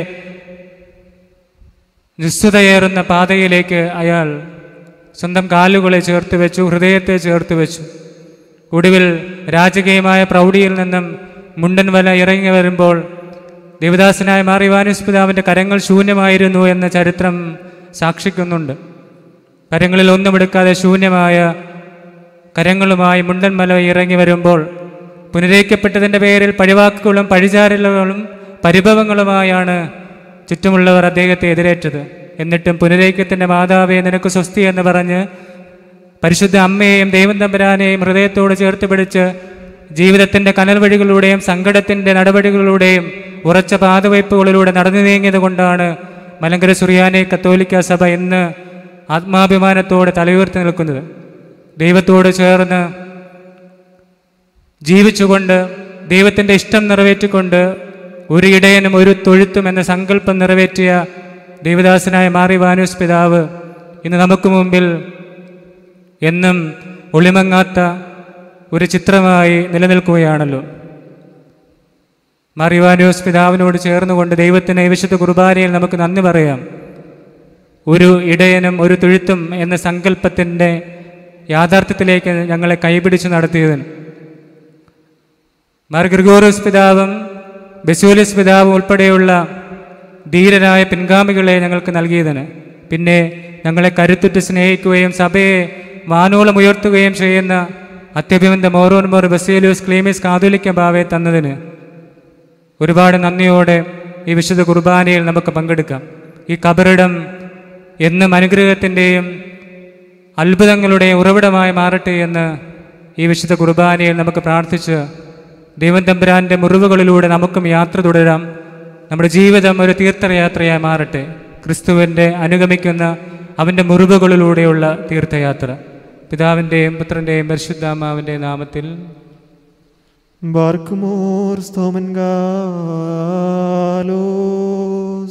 നിസ്തുതയേറുന്ന പാതയിലേക്ക് അയാൾ സ്വന്തം കാലുകളെ ചേർത്ത് വെച്ചു ഹൃദയത്തെ ചേർത്ത് വെച്ചു ഒടുവിൽ രാജകീയമായ പ്രൗഢിയിൽ നിന്നും മുണ്ടൻ വല ഇറങ്ങി വരുമ്പോൾ ദേവദാസനായ മാറിവാനുസ് പിതാവിൻ്റെ കരങ്ങൾ ശൂന്യമായിരുന്നു എന്ന ചരിത്രം സാക്ഷിക്കുന്നുണ്ട് കരങ്ങളിൽ ഒന്നുമെടുക്കാതെ ശൂന്യമായ കരങ്ങളുമായി മുണ്ടൻ മല ഇറങ്ങി വരുമ്പോൾ പുനരയിക്കപ്പെട്ടതിൻ്റെ പേരിൽ പഴിവാക്കുകളും പഴിചാരലുകളും പരിഭവങ്ങളുമായാണ് ചുറ്റുമുള്ളവർ അദ്ദേഹത്തെ എതിരേറ്റത് എന്നിട്ടും പുനരൈക്യത്തിൻ്റെ മാതാവേ നിനക്ക് സ്വസ്തി എന്ന് പറഞ്ഞ് പരിശുദ്ധ അമ്മയെയും ദൈവം തമ്പരാനെയും ഹൃദയത്തോട് ചേർത്ത് പിടിച്ച് ജീവിതത്തിൻ്റെ കനൽ വഴികളിലൂടെയും സങ്കടത്തിൻ്റെ നടപടികളിലൂടെയും ഉറച്ച പാതവയ്പ്പുകളിലൂടെ നടന്നു നീങ്ങിയത് കൊണ്ടാണ് മലങ്കര സുറിയാനി കത്തോലിക്ക സഭ ഇന്ന് ആത്മാഭിമാനത്തോടെ തലയുയർത്തി നിൽക്കുന്നത് ദൈവത്തോട് ചേർന്ന് ജീവിച്ചുകൊണ്ട് ദൈവത്തിൻ്റെ ഇഷ്ടം നിറവേറ്റിക്കൊണ്ട് ഒരു ഇടയനും ഒരു തൊഴുത്തും എന്ന സങ്കല്പം നിറവേറ്റിയ ദേവദാസനായ മാറി വാനൂസ് പിതാവ് ഇന്ന് നമുക്ക് മുമ്പിൽ എന്നും ഒളിമങ്ങാത്ത ഒരു ചിത്രമായി നിലനിൽക്കുകയാണല്ലോ മറിവാനോസ് പിതാവിനോട് ചേർന്നുകൊണ്ട് ദൈവത്തിന് വിശുദ്ധ കുർബാനയിൽ നമുക്ക് നന്ദി പറയാം ഒരു ഇടയനും ഒരു തുഴുത്തും എന്ന സങ്കല്പത്തിൻ്റെ യാഥാർത്ഥ്യത്തിലേക്ക് ഞങ്ങളെ കൈപിടിച്ച് നടത്തിയതിന് മാർ ഗ്രിഗോറിയസ് പിതാവും ബെസൂലിസ് പിതാവും ഉൾപ്പെടെയുള്ള ധീരരായ പിൻഗാമികളെ ഞങ്ങൾക്ക് നൽകിയതിന് പിന്നെ ഞങ്ങളെ കരുത്തുറ്റ് സ്നേഹിക്കുകയും സഭയെ വാനോളം ഉയർത്തുകയും ചെയ്യുന്ന അത്യഭിമന്ത മോറോൻ മോർ ബസേലിയോസ് ക്ലീമിസ് കാതോലിക്ക ബാവയെ തന്നതിന് ഒരുപാട് നന്ദിയോടെ ഈ വിശുദ്ധ കുർബാനയിൽ നമുക്ക് പങ്കെടുക്കാം ഈ കബറിടം എന്നും അനുഗ്രഹത്തിൻ്റെയും അത്ഭുതങ്ങളുടെയും ഉറവിടമായി മാറട്ടെ എന്ന് ഈ വിശുദ്ധ കുർബാനയിൽ നമുക്ക് പ്രാർത്ഥിച്ച് ദൈവം തമ്പുരാൻ്റെ മുറിവുകളിലൂടെ നമുക്കും യാത്ര തുടരാം നമ്മുടെ ജീവിതം ഒരു തീർത്ഥയാത്രയായി മാറട്ടെ ക്രിസ്തുവിൻ്റെ അനുഗമിക്കുന്ന അവൻ്റെ മുറിവുകളിലൂടെയുള്ള തീർത്ഥയാത്ര പിതാവിൻ്റെയും പുത്രൻ്റെയും പരിശുദ്ധാമാവിൻ്റെയും നാമത്തിൽ Barkumor stomengalos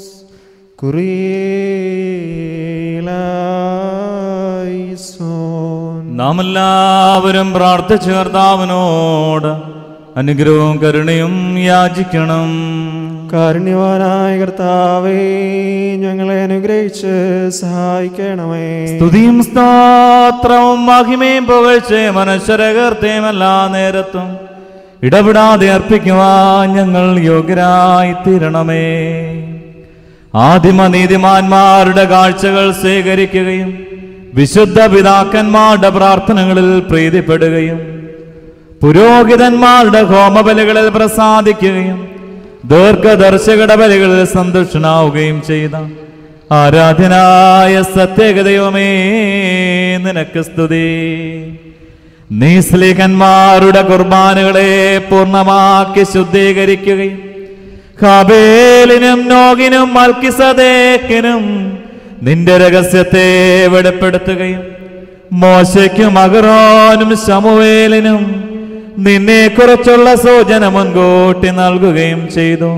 kurielaison നാം എല്ലാവരും പ്രാർത്ഥിച്ചു കർത്താവിനോട് അനുഗ്രഹവും കരുണയും യാചിക്കണം കാരുണ്യവാനായ കർത്താവേ ഞങ്ങളെ അനുഗ്രഹിച്ച് സഹായിക്കണമേ സ്തുതിയും സ്തോത്രവും മഹിമയും പുകഴ്ചയും മനശ്വരകീർത്തിയും എല്ലാ നേരത്തും ഇടപെടാതെ അർപ്പിക്കുവാൻ ഞങ്ങൾ യോഗ്യരായി തീരണമേ ആദിമ നീതിമാന്മാരുടെ കാഴ്ചകൾ സ്വീകരിക്കുകയും വിശുദ്ധ പിതാക്കന്മാരുടെ പ്രാർത്ഥനകളിൽ പ്രീതിപ്പെടുകയും പുരോഹിതന്മാരുടെ ഹോമബലികളിൽ പ്രസാദിക്കുകയും ദീർഘദർശകയുടെ ബലികളിൽ സന്തുഷ്ടനാവുകയും ചെയ്ത ആരാധനായ സത്യഗതയുമേ നിനക്ക് സ്തുതി നീ സ്ലീഹന്മാരുടെ കുർബാനകളെ പൂർണ്ണമാക്കി ശുദ്ധീകരിക്കുകയും ഹാബേലിനും നോഗിനും മൽക്കിസദേക്കിനും നിന്റെ രഹസ്യത്തെ വെളിപ്പെടുത്തുകയും മോശയ്ക്കും അഗറോനും ശമുവേലിനും നിന്നെ കുറിച്ചുള്ള സൂചന മുൻകൂട്ടി നൽകുകയും ചെയ്തു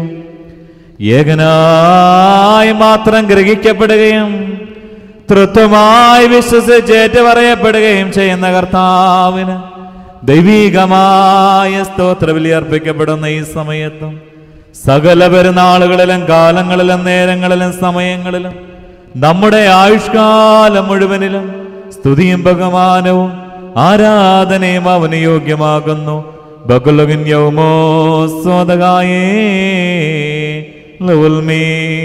ഏകനായി മാത്രം ഗ്രഹിക്കപ്പെടുകയും തൃത്വമായി വിശ്വസിച്ചേറ്റ് പറയപ്പെടുകയും ചെയ്യുന്ന കർത്താവിന് ദൈവീകമായ സ്തോത്രബലി അർപ്പിക്കപ്പെടുന്ന ഈ സമയത്തും സകല പെരുന്നാളുകളിലും കാലങ്ങളിലും നേരങ്ങളിലും സമയങ്ങളിലും നമ്മുടെ ആയുഷ്കാലം മുഴുവനിലും സ്തുതിയും ബഹുമാനവും ആരാധനയും അവന് യോഗ്യമാകുന്നു ബകുലകിൻ യൗമോ സ്വതകായേ ലൗൽമീ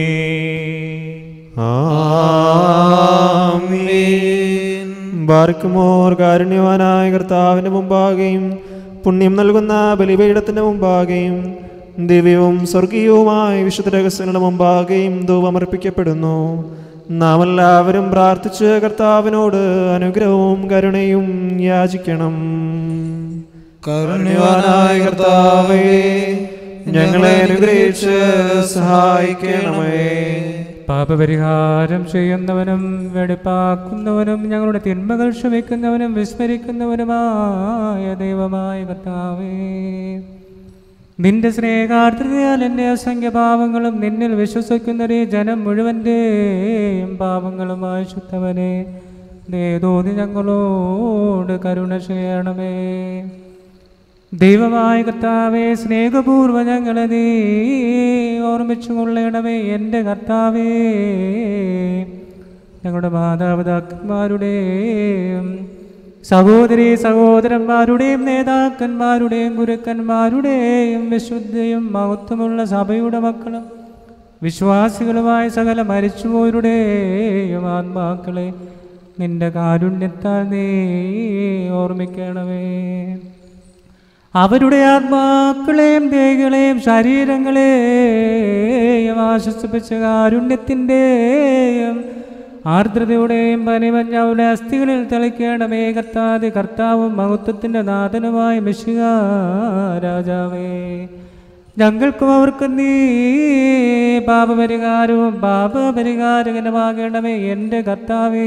ആമീൻ ബാർക്കുമോർ കാരുണ്യവാനായ കർത്താവിന്റെ മുമ്പാകെയും പുണ്യം നൽകുന്ന ബലിപീഠത്തിന്റെ മുമ്പാകെയും ദിവ്യവും സ്വർഗീയവുമായ വിശുദ്ധ രഹസ്യങ്ങളുടെ മുമ്പാകെയും ധൂപമർപ്പിക്കപ്പെടുന്നു നാം എല്ലാവരും പ്രാർത്ഥിച്ച് കർത്താവിനോട് അനുഗ്രഹവും കരുണയും യാചിക്കണം കരുണ്യവാനായ കർത്താവേ ഞങ്ങളെ അനുഗ്രഹിച്ച് സഹായിക്കണമേ പാപപരിഹാരം ചെയ്യുന്നവനും വെടിപ്പാക്കുന്നവനും ഞങ്ങളുടെ തിന്മകൾ ക്ഷമിക്കുന്നവനും വിസ്മരിക്കുന്നവനുമായ ദൈവമായ കർത്താവേ നിന്റെ സ്നേഹാർദ്രതയാൽ എൻ്റെ അസംഖ്യ പാപങ്ങളും നിന്നിൽ വിശ്വസിക്കുന്നൊരു ജനം മുഴുവൻ്റെയും പാപങ്ങളുമായി ശുദ്ധവനെ ദേതോതി ഞങ്ങളോട് കരുണ ചെയ്യണമേ ദൈവമായ കർത്താവേ സ്നേഹപൂർവ്വ ഞങ്ങളെ നീ ഓർമ്മിച്ചു കൊള്ളണമേ എൻ്റെ കർത്താവേ ഞങ്ങളുടെ മാതാപിതാക്കന്മാരുടെയും സഹോദരി സഹോദരന്മാരുടെയും നേതാക്കന്മാരുടെയും ഗുരുക്കന്മാരുടെയും വിശുദ്ധിയും മഹത്വമുള്ള സഭയുടെ മക്കളും വിശ്വാസികളുമായ സകല മരിച്ചുപോയരുടെയും ആത്മാക്കളെ നിന്റെ കാരുണ്യത്താൽ നീ ഓർമ്മിക്കണമേ അവരുടെ ആത്മാക്കളെയും ദേഹികളെയും ശരീരങ്ങളെയും ആശ്വസിപ്പിച്ച കാരുണ്യത്തിൻ്റെയും ആർദ്രതയുടെയും പനിമഞ്ഞ അവരുടെ അസ്ഥികളിൽ തെളിക്കേണമേ കർത്താതി കർത്താവും മഹത്വത്തിൻ്റെ നാഥനുമായ മിശിക രാജാവേ ഞങ്ങൾക്കും അവർക്കും നീ പാപപരിഹാരവും പാപപരിഹാരകനുമാകണമേ എൻ്റെ കർത്താവേ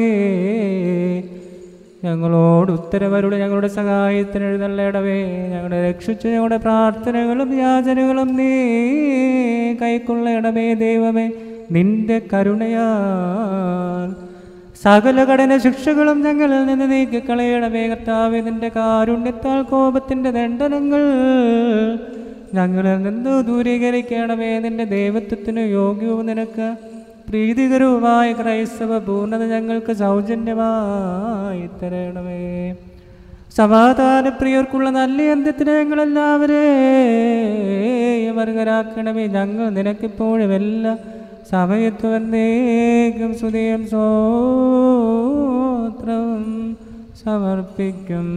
ഞങ്ങളോട് ഉത്തരവരുടെ ഞങ്ങളുടെ സഹായത്തിന് എഴുന്നള്ളയിടവേ ഞങ്ങളെ രക്ഷിച്ച് ഞങ്ങളുടെ പ്രാർത്ഥനകളും യാചനകളും നീ കൈക്കൊള്ളയിടമേ ദൈവമേ നിന്റെ കരുണയാൽ സകല കടന ശിക്ഷകളും ഞങ്ങളിൽ നിന്ന് നീക്കിക്കളയണമേ കർത്താവേ നിന്റെ കാരുണ്യത്താൽ കോപത്തിൻ്റെ ദണ്ഡനങ്ങൾ ഞങ്ങളിൽ നിന്ന് ദൂരീകരിക്കണമേ നിന്റെ ദൈവത്വത്തിന് യോഗ്യവും നിനക്ക് പ്രീതികരവുമായ ക്രൈസ്തവ പൂർണ്ണത ഞങ്ങൾക്ക് സൗജന്യമായി തരണമേ സമാധാനപ്രിയർക്കുള്ള നല്ല അന്ത്യത്തിന് ഞങ്ങളെല്ലാവരെയും അർഹരാക്കണമേ ഞങ്ങൾ നിനക്കിപ്പോഴും എല്ലാ സമയത്തും എന്നേക്കും സ്തുതിയും സ്വോത്രവും സമർപ്പിക്കും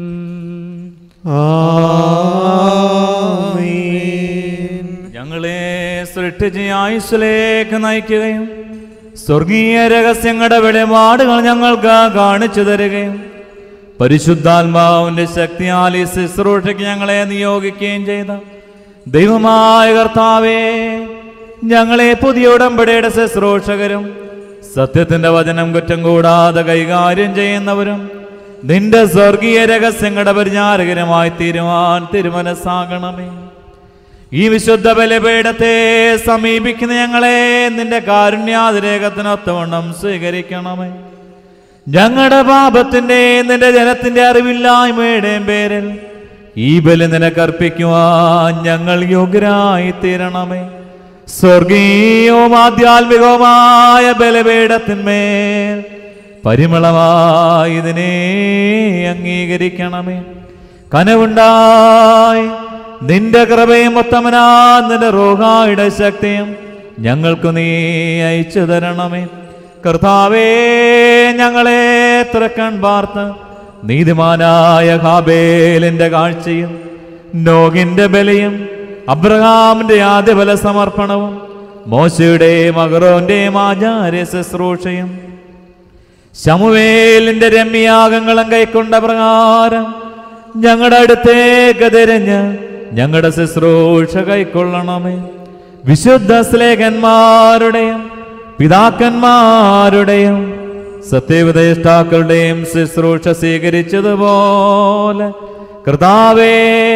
ഞങ്ങളെ സൃഷ്ടിച്ച് ആയുസ്സിലേക്ക് നയിക്കുകയും സ്വർഗീയ രഹസ്യങ്ങളുടെ വെളിപാടുകൾ ഞങ്ങൾക്ക് കാണിച്ചു തരികയും പരിശുദ്ധാത്മാവിന്റെ ശക്തിയാൽ ഈ ശുശ്രൂഷയ്ക്ക് ഞങ്ങളെ നിയോഗിക്കുകയും ചെയ്ത ദൈവമായ കർത്താവേ ഞങ്ങളെ പുതിയ ഉടമ്പടിയുടെ ശുശ്രൂഷകരും സത്യത്തിന്റെ വചനം കുറ്റം കൂടാതെ കൈകാര്യം ചെയ്യുന്നവരും നിന്റെ സ്വർഗീയ രഹസ്യങ്ങളുടെ പരിചാരകരമായി തീരുവാൻ തിരുമനസ്സാകണമേ ഈ വിശുദ്ധ ബലിപീഠത്തെ സമീപിക്കുന്ന ഞങ്ങളെ നിന്റെ കാരുണ്യാതിരേഖത്തിനൊത്തവണ്ണം സ്വീകരിക്കണമേ ഞങ്ങളുടെ പാപത്തിന്റെ നിന്റെ ജനത്തിന്റെ അറിവില്ലായ്മയുടെയും പേരിൽ ഈ ബലി നിനക്കർപ്പിക്കുവാൻ ഞങ്ങൾ യോഗ്യരായി തീരണമേ സ്വർഗീയവും ആധ്യാത്മികവുമായ ബലപീഠത്തിന്മേൽ പരിമളമായി ഇതിനെ അംഗീകരിക്കണമേ കനവുണ്ടായി നിന്റെ കൃപയും ഉത്തമനാ നിന്റെ റോഹായുടെ ശക്തിയും ഞങ്ങൾക്ക് നീ അയച്ചു തരണമേ കർത്താവേ ഞങ്ങളെ തുറക്കൺ പാർത്ത് നീതിമാനായ ഹാബേലിന്റെ കാഴ്ചയും നോഗിന്റെ ബലിയും അബ്രഹാമിന്റെ ആദ്യബല സമർപ്പണവും മോശയുടെയും അഗറോന്റെയും ആചാര്യ ശുശ്രൂഷയും ശമുവേലിന്റെ രമ്യാഗങ്ങളും കൈക്കൊണ്ട പ്രകാരം ഞങ്ങളുടെ അടുത്തേക്ക് തിരഞ്ഞ് ഞങ്ങളുടെ ശുശ്രൂഷ കൈക്കൊള്ളണമേ വിശുദ്ധ സ്ലേഖന്മാരുടെയും പിതാക്കന്മാരുടെയും സത്യവിധേഷ്ടാക്കളുടെയും ശുശ്രൂഷ സ്വീകരിച്ചതുപോലെ കർത്താവേ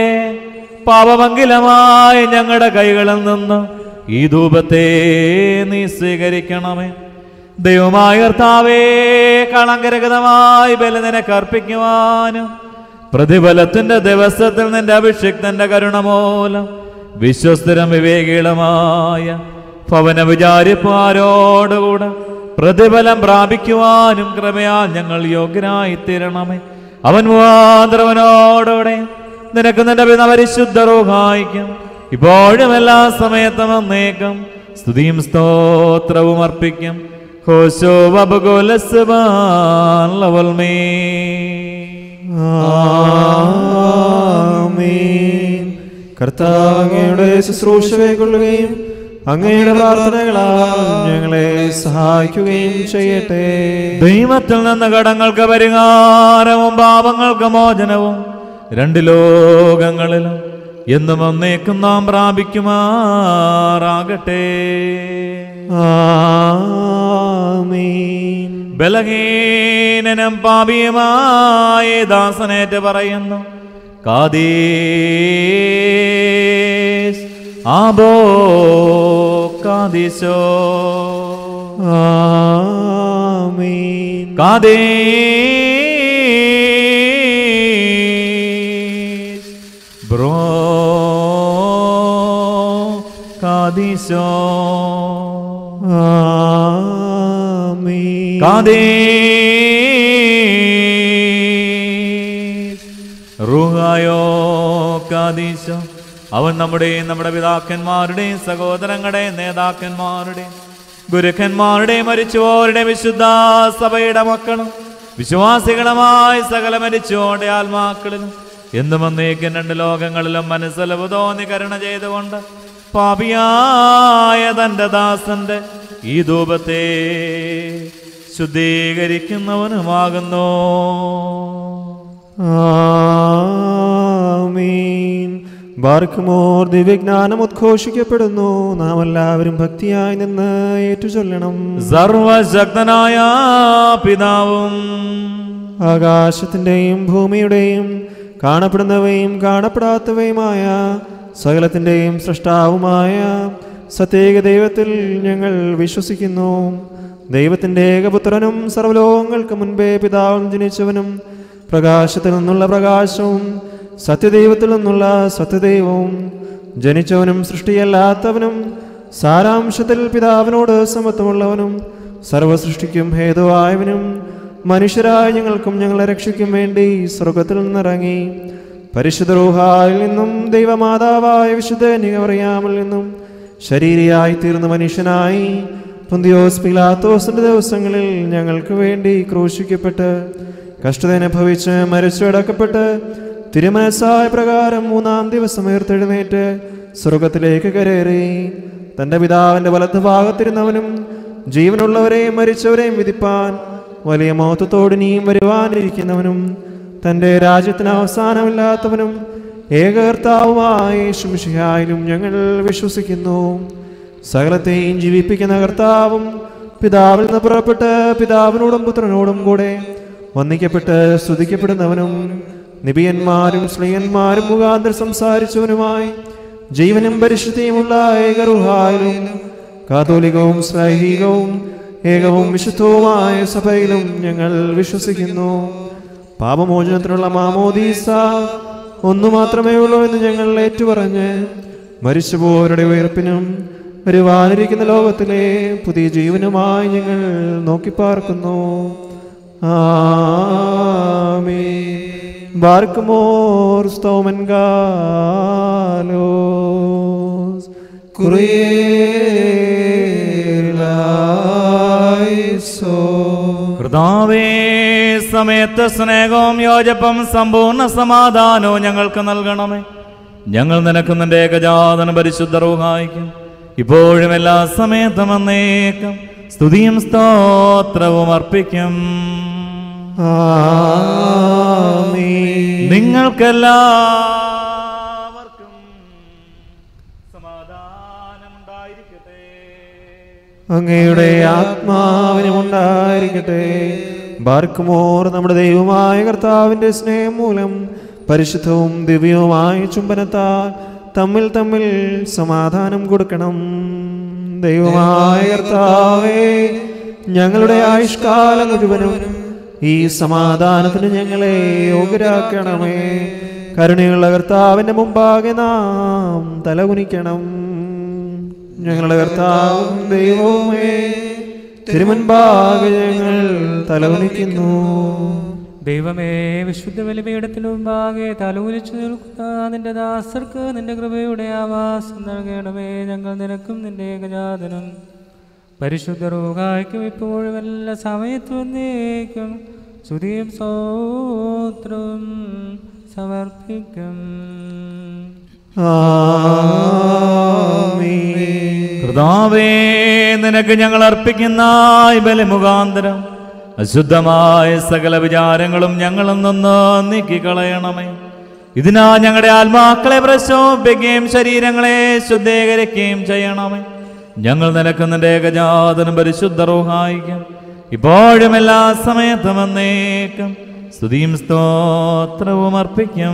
പാപമംഗലമായി ഞങ്ങളുടെ കൈകളിൽ നിന്ന് ഈ ധൂപത്തെ നീ സ്വീകരിക്കണമേ ദൈവമായ കർത്താവേ കളങ്കരഹിതമായി ബല നിനക്ക് അർപ്പിക്കുവാനും പ്രതിഫലത്തിന്റെ ദിവസത്തിൽ നിന്റെ അഭിഷിക്തന്റെ കരുണ മൂലം വിശ്വസ്തരം വിവേകികളുമായ ഭവന വിചാരിപ്പാരോടുകൂടെ പ്രതിഫലം പ്രാപിക്കുവാനും കൃപയാൽ ഞങ്ങൾ യോഗ്യരായി തീരണമേ അവൻ മുഖാന്തരവനോടുകൂടെ നിനക്ക് നിന്റെ പിത പരിശുദ്ധ റൂഹായിക്കും ഇപ്പോഴും എല്ലാ സമയത്തും എന്നേക്കും സ്തുതിയും സ്തോത്രവും അർപ്പിക്കും ഹോശോ ബബുഗോലസ്ബാലവൽമേ ആമേൻ. കർത്താവ് അങ്ങയുടെ ശുശ്രൂഷ കൈക്കൊള്ളുകയും അങ്ങയുടെ പ്രാർത്ഥനകളാൽ ഞങ്ങളെ സഹായിക്കുകയും ചെയ്യട്ടെ ദൈവത്തിൽ നിന്ന് കടങ്ങൾക്ക് പരിഹാരവും പാപങ്ങൾക്ക് മോചനവും രണ്ട് ലോകങ്ങളിലും എന്നും ഒന്നേക്കും നാം പ്രാപിക്കുമാറാകട്ടെ ആമേൻ. ബലഹീനനും പാപിയുമായ ദാസനേറ്റ് പറയുന്നു കാതീസ് ആബോ കാദിശോ ആമേൻ. കാതീസ് ബ്രോ കാദിശോ ആമേൻ. കാദീസ് റുഹായോ കാദീശോ അവൻ നമ്മുടെയും നമ്മുടെ പിതാക്കന്മാരുടെയും സഹോദരങ്ങളുടെയും നേതാക്കന്മാരുടെയും ഗുരുക്കന്മാരുടെയും മരിച്ചുപോരുടെ വിശുദ്ധ സഭയുടെ മക്കളും വിശ്വാസികളുമായ സകല മരിച്ചോടെ ആത്മാക്കളിലും എന്നും എന്നേക്കും രണ്ട് ലോകങ്ങളിലും മനസ്സലവ് തോന്നി കരുണ ചെയ്തുകൊണ്ട് പാപിയായ തന്റെ ദാസന്റെ ഈ ധൂപത്തെ ശുദ്ധീകരിക്കുന്നവനുമാകുന്നു ആമീൻ ബാർക്കുമോർ ദിവ്യജ്ഞാനം ഉദ്ഘോഷിക്കപ്പെടുന്നു നാം എല്ലാവരും ഭക്തിയായി നിന്ന് ഏറ്റുചൊല്ലണം സർവശക്തനായ പിതാവും ആകാശത്തിൻ്റെയും ഭൂമിയുടെയും കാണപ്പെടുന്നവയും കാണപ്പെടാത്തവയുമായ സകലത്തിൻ്റെയും സൃഷ്ടാവുമായ സത്യേക ദൈവത്തിൽ ഞങ്ങൾ വിശ്വസിക്കുന്നു ദൈവത്തിൻ്റെ ഏകപുത്രനും സർവ്വലോകങ്ങൾക്ക് മുൻപേ പിതാവും ജനിച്ചവനും പ്രകാശത്തിൽ നിന്നുള്ള പ്രകാശവും സത്യദൈവത്തിൽ നിന്നുള്ള സത്യദൈവവും ജനിച്ചവനും സൃഷ്ടിയല്ലാത്തവനും സാരാംശത്തിൽ പിതാവിനോട് സമത്വമുള്ളവനും സർവസൃഷ്ടിക്കും ഹേതുവായവനും മനുഷ്യരായ ഞങ്ങൾക്കും ഞങ്ങളെ രക്ഷിക്കും വേണ്ടി സ്വർഗത്തിൽ നിന്നിറങ്ങി പരിശുദ്ധ റൂഹായിൽ നിന്നും ദൈവമാതാവായ വിശുദ്ധ നികവറിയാമിൽ നിന്നും ശരീരിയായി തീർന്ന മനുഷ്യനായി പുന്തിയോസ് പിലാത്തോസിന്റെ ദിവസങ്ങളിൽ ഞങ്ങൾക്ക് വേണ്ടി ക്രൂശിക്കപ്പെട്ട് കഷ്ടതനുഭവിച്ച് മരിച്ചടക്കപ്പെട്ട് തിരുമനസ്സായ പ്രകാരം മൂന്നാം ദിവസം ഉയർത്തെഴുന്നേറ്റ് സ്വർഗത്തിലേക്ക് കരേറി തന്റെ പിതാവിന്റെ വലത്ത് ഭാഗത്തിരുന്നവനും ജീവനുള്ളവരെയും മരിച്ചവരെയും വിധിപ്പാൻ വലിയ മഹത്വത്തോടിനിയും വരുവാനിരിക്കുന്നവനും തന്റെ രാജ്യത്തിന് അവസാനമില്ലാത്തവനും ഏകകർത്താവുമായ യേശുമിശിഹായിലും ഞങ്ങൾ വിശ്വസിക്കുന്നു സകലത്തെയും ജീവിപ്പിക്കുന്ന കർത്താവും പിതാവിൽ നിന്ന് പുറപ്പെട്ട് പിതാവിനോടും പുത്രനോടും കൂടെ വന്ദിക്കപ്പെട്ട് സ്തുതിക്കപ്പെടുന്നവനും നിബിയന്മാരും സ്ത്രീയന്മാരും മുഖാന്തരം സംസാരിച്ചവനുമായി ജീവനും പരിശുദ്ധിയുമുള്ള ഏകറുഹായിലും കാതോലികവും സ്ലൈഹികവും ഏകവും വിശുദ്ധവുമായ സഭയിലും ഞങ്ങൾ വിശ്വസിക്കുന്നു പാപമോചനത്തിനുള്ള മാമോദീസ ഒന്നു മാത്രമേ ഉള്ളൂ എന്ന് ഞങ്ങൾ ഏറ്റുപറഞ്ഞ് മരിച്ചുപോരുടെ ഉയർപ്പിനും വരുവാനിരിക്കുന്ന ലോകത്തിലെ പുതിയ ജീവനുമായി ഞങ്ങൾ നോക്കിപ്പാർക്കുന്നു ആമേ ബാർക്കുമോർ സ്തോമൻ ഗാലോസ് കുറേലായിസോ കർത്താവേ സമയത്ത് സ്നേഹവും യോജപ്പും സമ്പൂർണ്ണ സമാധാനവും ഞങ്ങൾക്ക് നൽകണമേ ഞങ്ങൾ നിനക്ക് നിന്റെ ഏകജാതന പരിശുദ്ധ റൂഹായിക്കും ഇപ്പോഴും എല്ലാ സമയത്തും എന്നേക്കും സ്തുതിയും സ്തോത്രവും അർപ്പിക്കും നിങ്ങൾക്കെല്ലാവർക്കും സമാധാനമുണ്ടായിരിക്കട്ടെ അങ്ങയുടെ ആത്മാവിനും ഉണ്ടായിരിക്കട്ടെ ബാർക്കുമോർ നമ്മുടെ ദൈവമായ കർത്താവിന്റെ സ്നേഹം മൂലം പരിശുദ്ധവും ദിവ്യവുമായ ചുംബനത്താൽ തമ്മിൽ തമ്മിൽ സമാധാനം കൊടുക്കണം ദൈവമായ കർത്താവേ ഞങ്ങളുടെ ആയുഷ്കാലം മുഴുവനും ഈ സമാധാനത്തിന് ഞങ്ങളെ യോഗ്യരാക്കണമേ കരുണയുള്ള കർത്താവിന്റെ മുമ്പാകെ നാം തലകുനിക്കണം ഞങ്ങളുടെ കർത്താവും ദൈവവുമേ തിരുമുൻപാകെ ഞങ്ങൾ തലകുനിക്കുന്നു ദൈവമേ വിശുദ്ധ ബലിപീഠത്തിന് മുമ്പാകെ തലകുലിച്ചു നിൽക്കുന്ന നിന്റെ ദാസർക്ക് നിന്റെ കൃപയുടെ ആവാസം നൽകണമേ ഞങ്ങൾ നിനക്കും നിന്റെ ഏകജാതനും പരിശുദ്ധ റോഗായ്ക്കും ഇപ്പോഴും എല്ലാ സമയത്തും എന്നേക്കും സ്തുതിയും സ്തോത്രവും സമർപ്പിക്കും കർത്താവേ നിനക്ക് ഞങ്ങൾ അർപ്പിക്കുന്ന ഈ ബലിമുഖാന്തരം അശുദ്ധമായ സകല വിചാരങ്ങളും ഞങ്ങളിൽ നിന്ന് നീക്കിക്കളയണമേ ഇതിനാ ഞങ്ങളുടെ ആത്മാക്കളെ പ്രശോഭിക്കുകയും ശരീരങ്ങളെ ശുദ്ധീകരിക്കുകയും ചെയ്യണമേ ഞങ്ങൾ നിനക്ക് നിന്റെ ഏകജാതനും പരിശുദ്ധ റൂഹായിക്കും ഇപ്പോഴും എല്ലാ സമയത്തും എന്നേക്കും സ്തുതിയും സ്തോത്രവും അർപ്പിക്കും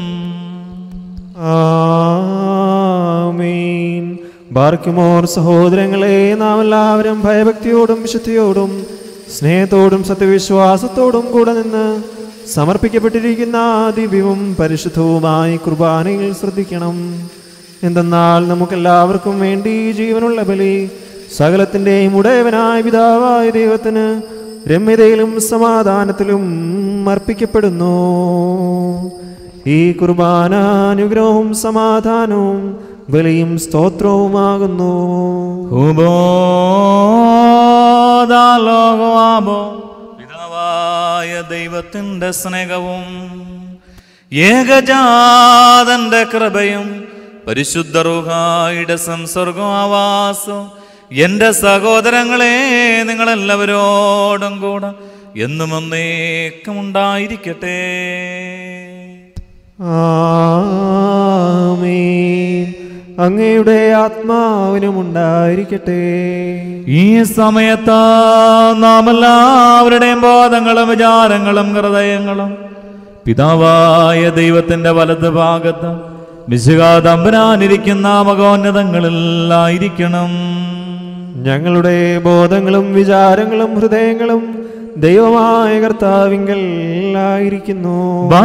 ആമീൻ ബാർക്കുമോർ സഹോദരങ്ങളെ നാം എല്ലാവരും ഭയഭക്തിയോടും വിശുദ്ധിയോടും സ്നേഹത്തോടും സത്യവിശ്വാസത്തോടും കൂടെ നിന്ന് സമർപ്പിക്കപ്പെട്ടിരിക്കുന്ന ദിവ്യവും പരിശുദ്ധവുമായി കുർബാനയിൽ ശ്രദ്ധിക്കണം എന്തെന്നാൽ നമുക്കെല്ലാവർക്കും വേണ്ടി ജീവനുള്ള ബലി സകലത്തിൻ്റെയും ഉടയവനായ പിതാവായ ദൈവത്തിന് രമ്യതയിലും സമാധാനത്തിലും അർപ്പിക്കപ്പെടുന്നു ഈ കുർബാന അനുഗ്രഹവും സമാധാനവും ബലിയും സ്തോത്രവുമാകുന്നു ഹുബോദാലോകവാബോ പിതാവായ ദൈവത്തിൻ്റെ സ്നേഹവും ഏകജാതന്റെ കൃപയും പരിശുദ്ധ റുഹായുടെ സംസർഗം ആവാസം എൻ്റെ സഹോദരങ്ങളെ നിങ്ങളെല്ലാവരോടും കൂടെ എന്നും ഒന്നേക്കും ഉണ്ടായിരിക്കട്ടെ ആമീൻ അങ്ങയുടെ ആത്മാവിനും ഉണ്ടായിരിക്കട്ടെ ഈ സമയത്ത് നാം എല്ലാവരുടെയും ബോധങ്ങളും വിചാരങ്ങളും ഹൃദയങ്ങളും പിതാവായ ദൈവത്തിന്റെ വലത് ഭാഗത്ത് മിശുക തമ്പുരാനിരിക്കുന്ന മകോന്നതങ്ങളിലായിരിക്കണം ഞങ്ങളുടെ ബോധങ്ങളും വിചാരങ്ങളും ഹൃദയങ്ങളും ദൈവമായ കർത്താവിങ്കൽ ആയിരിക്കുന്നു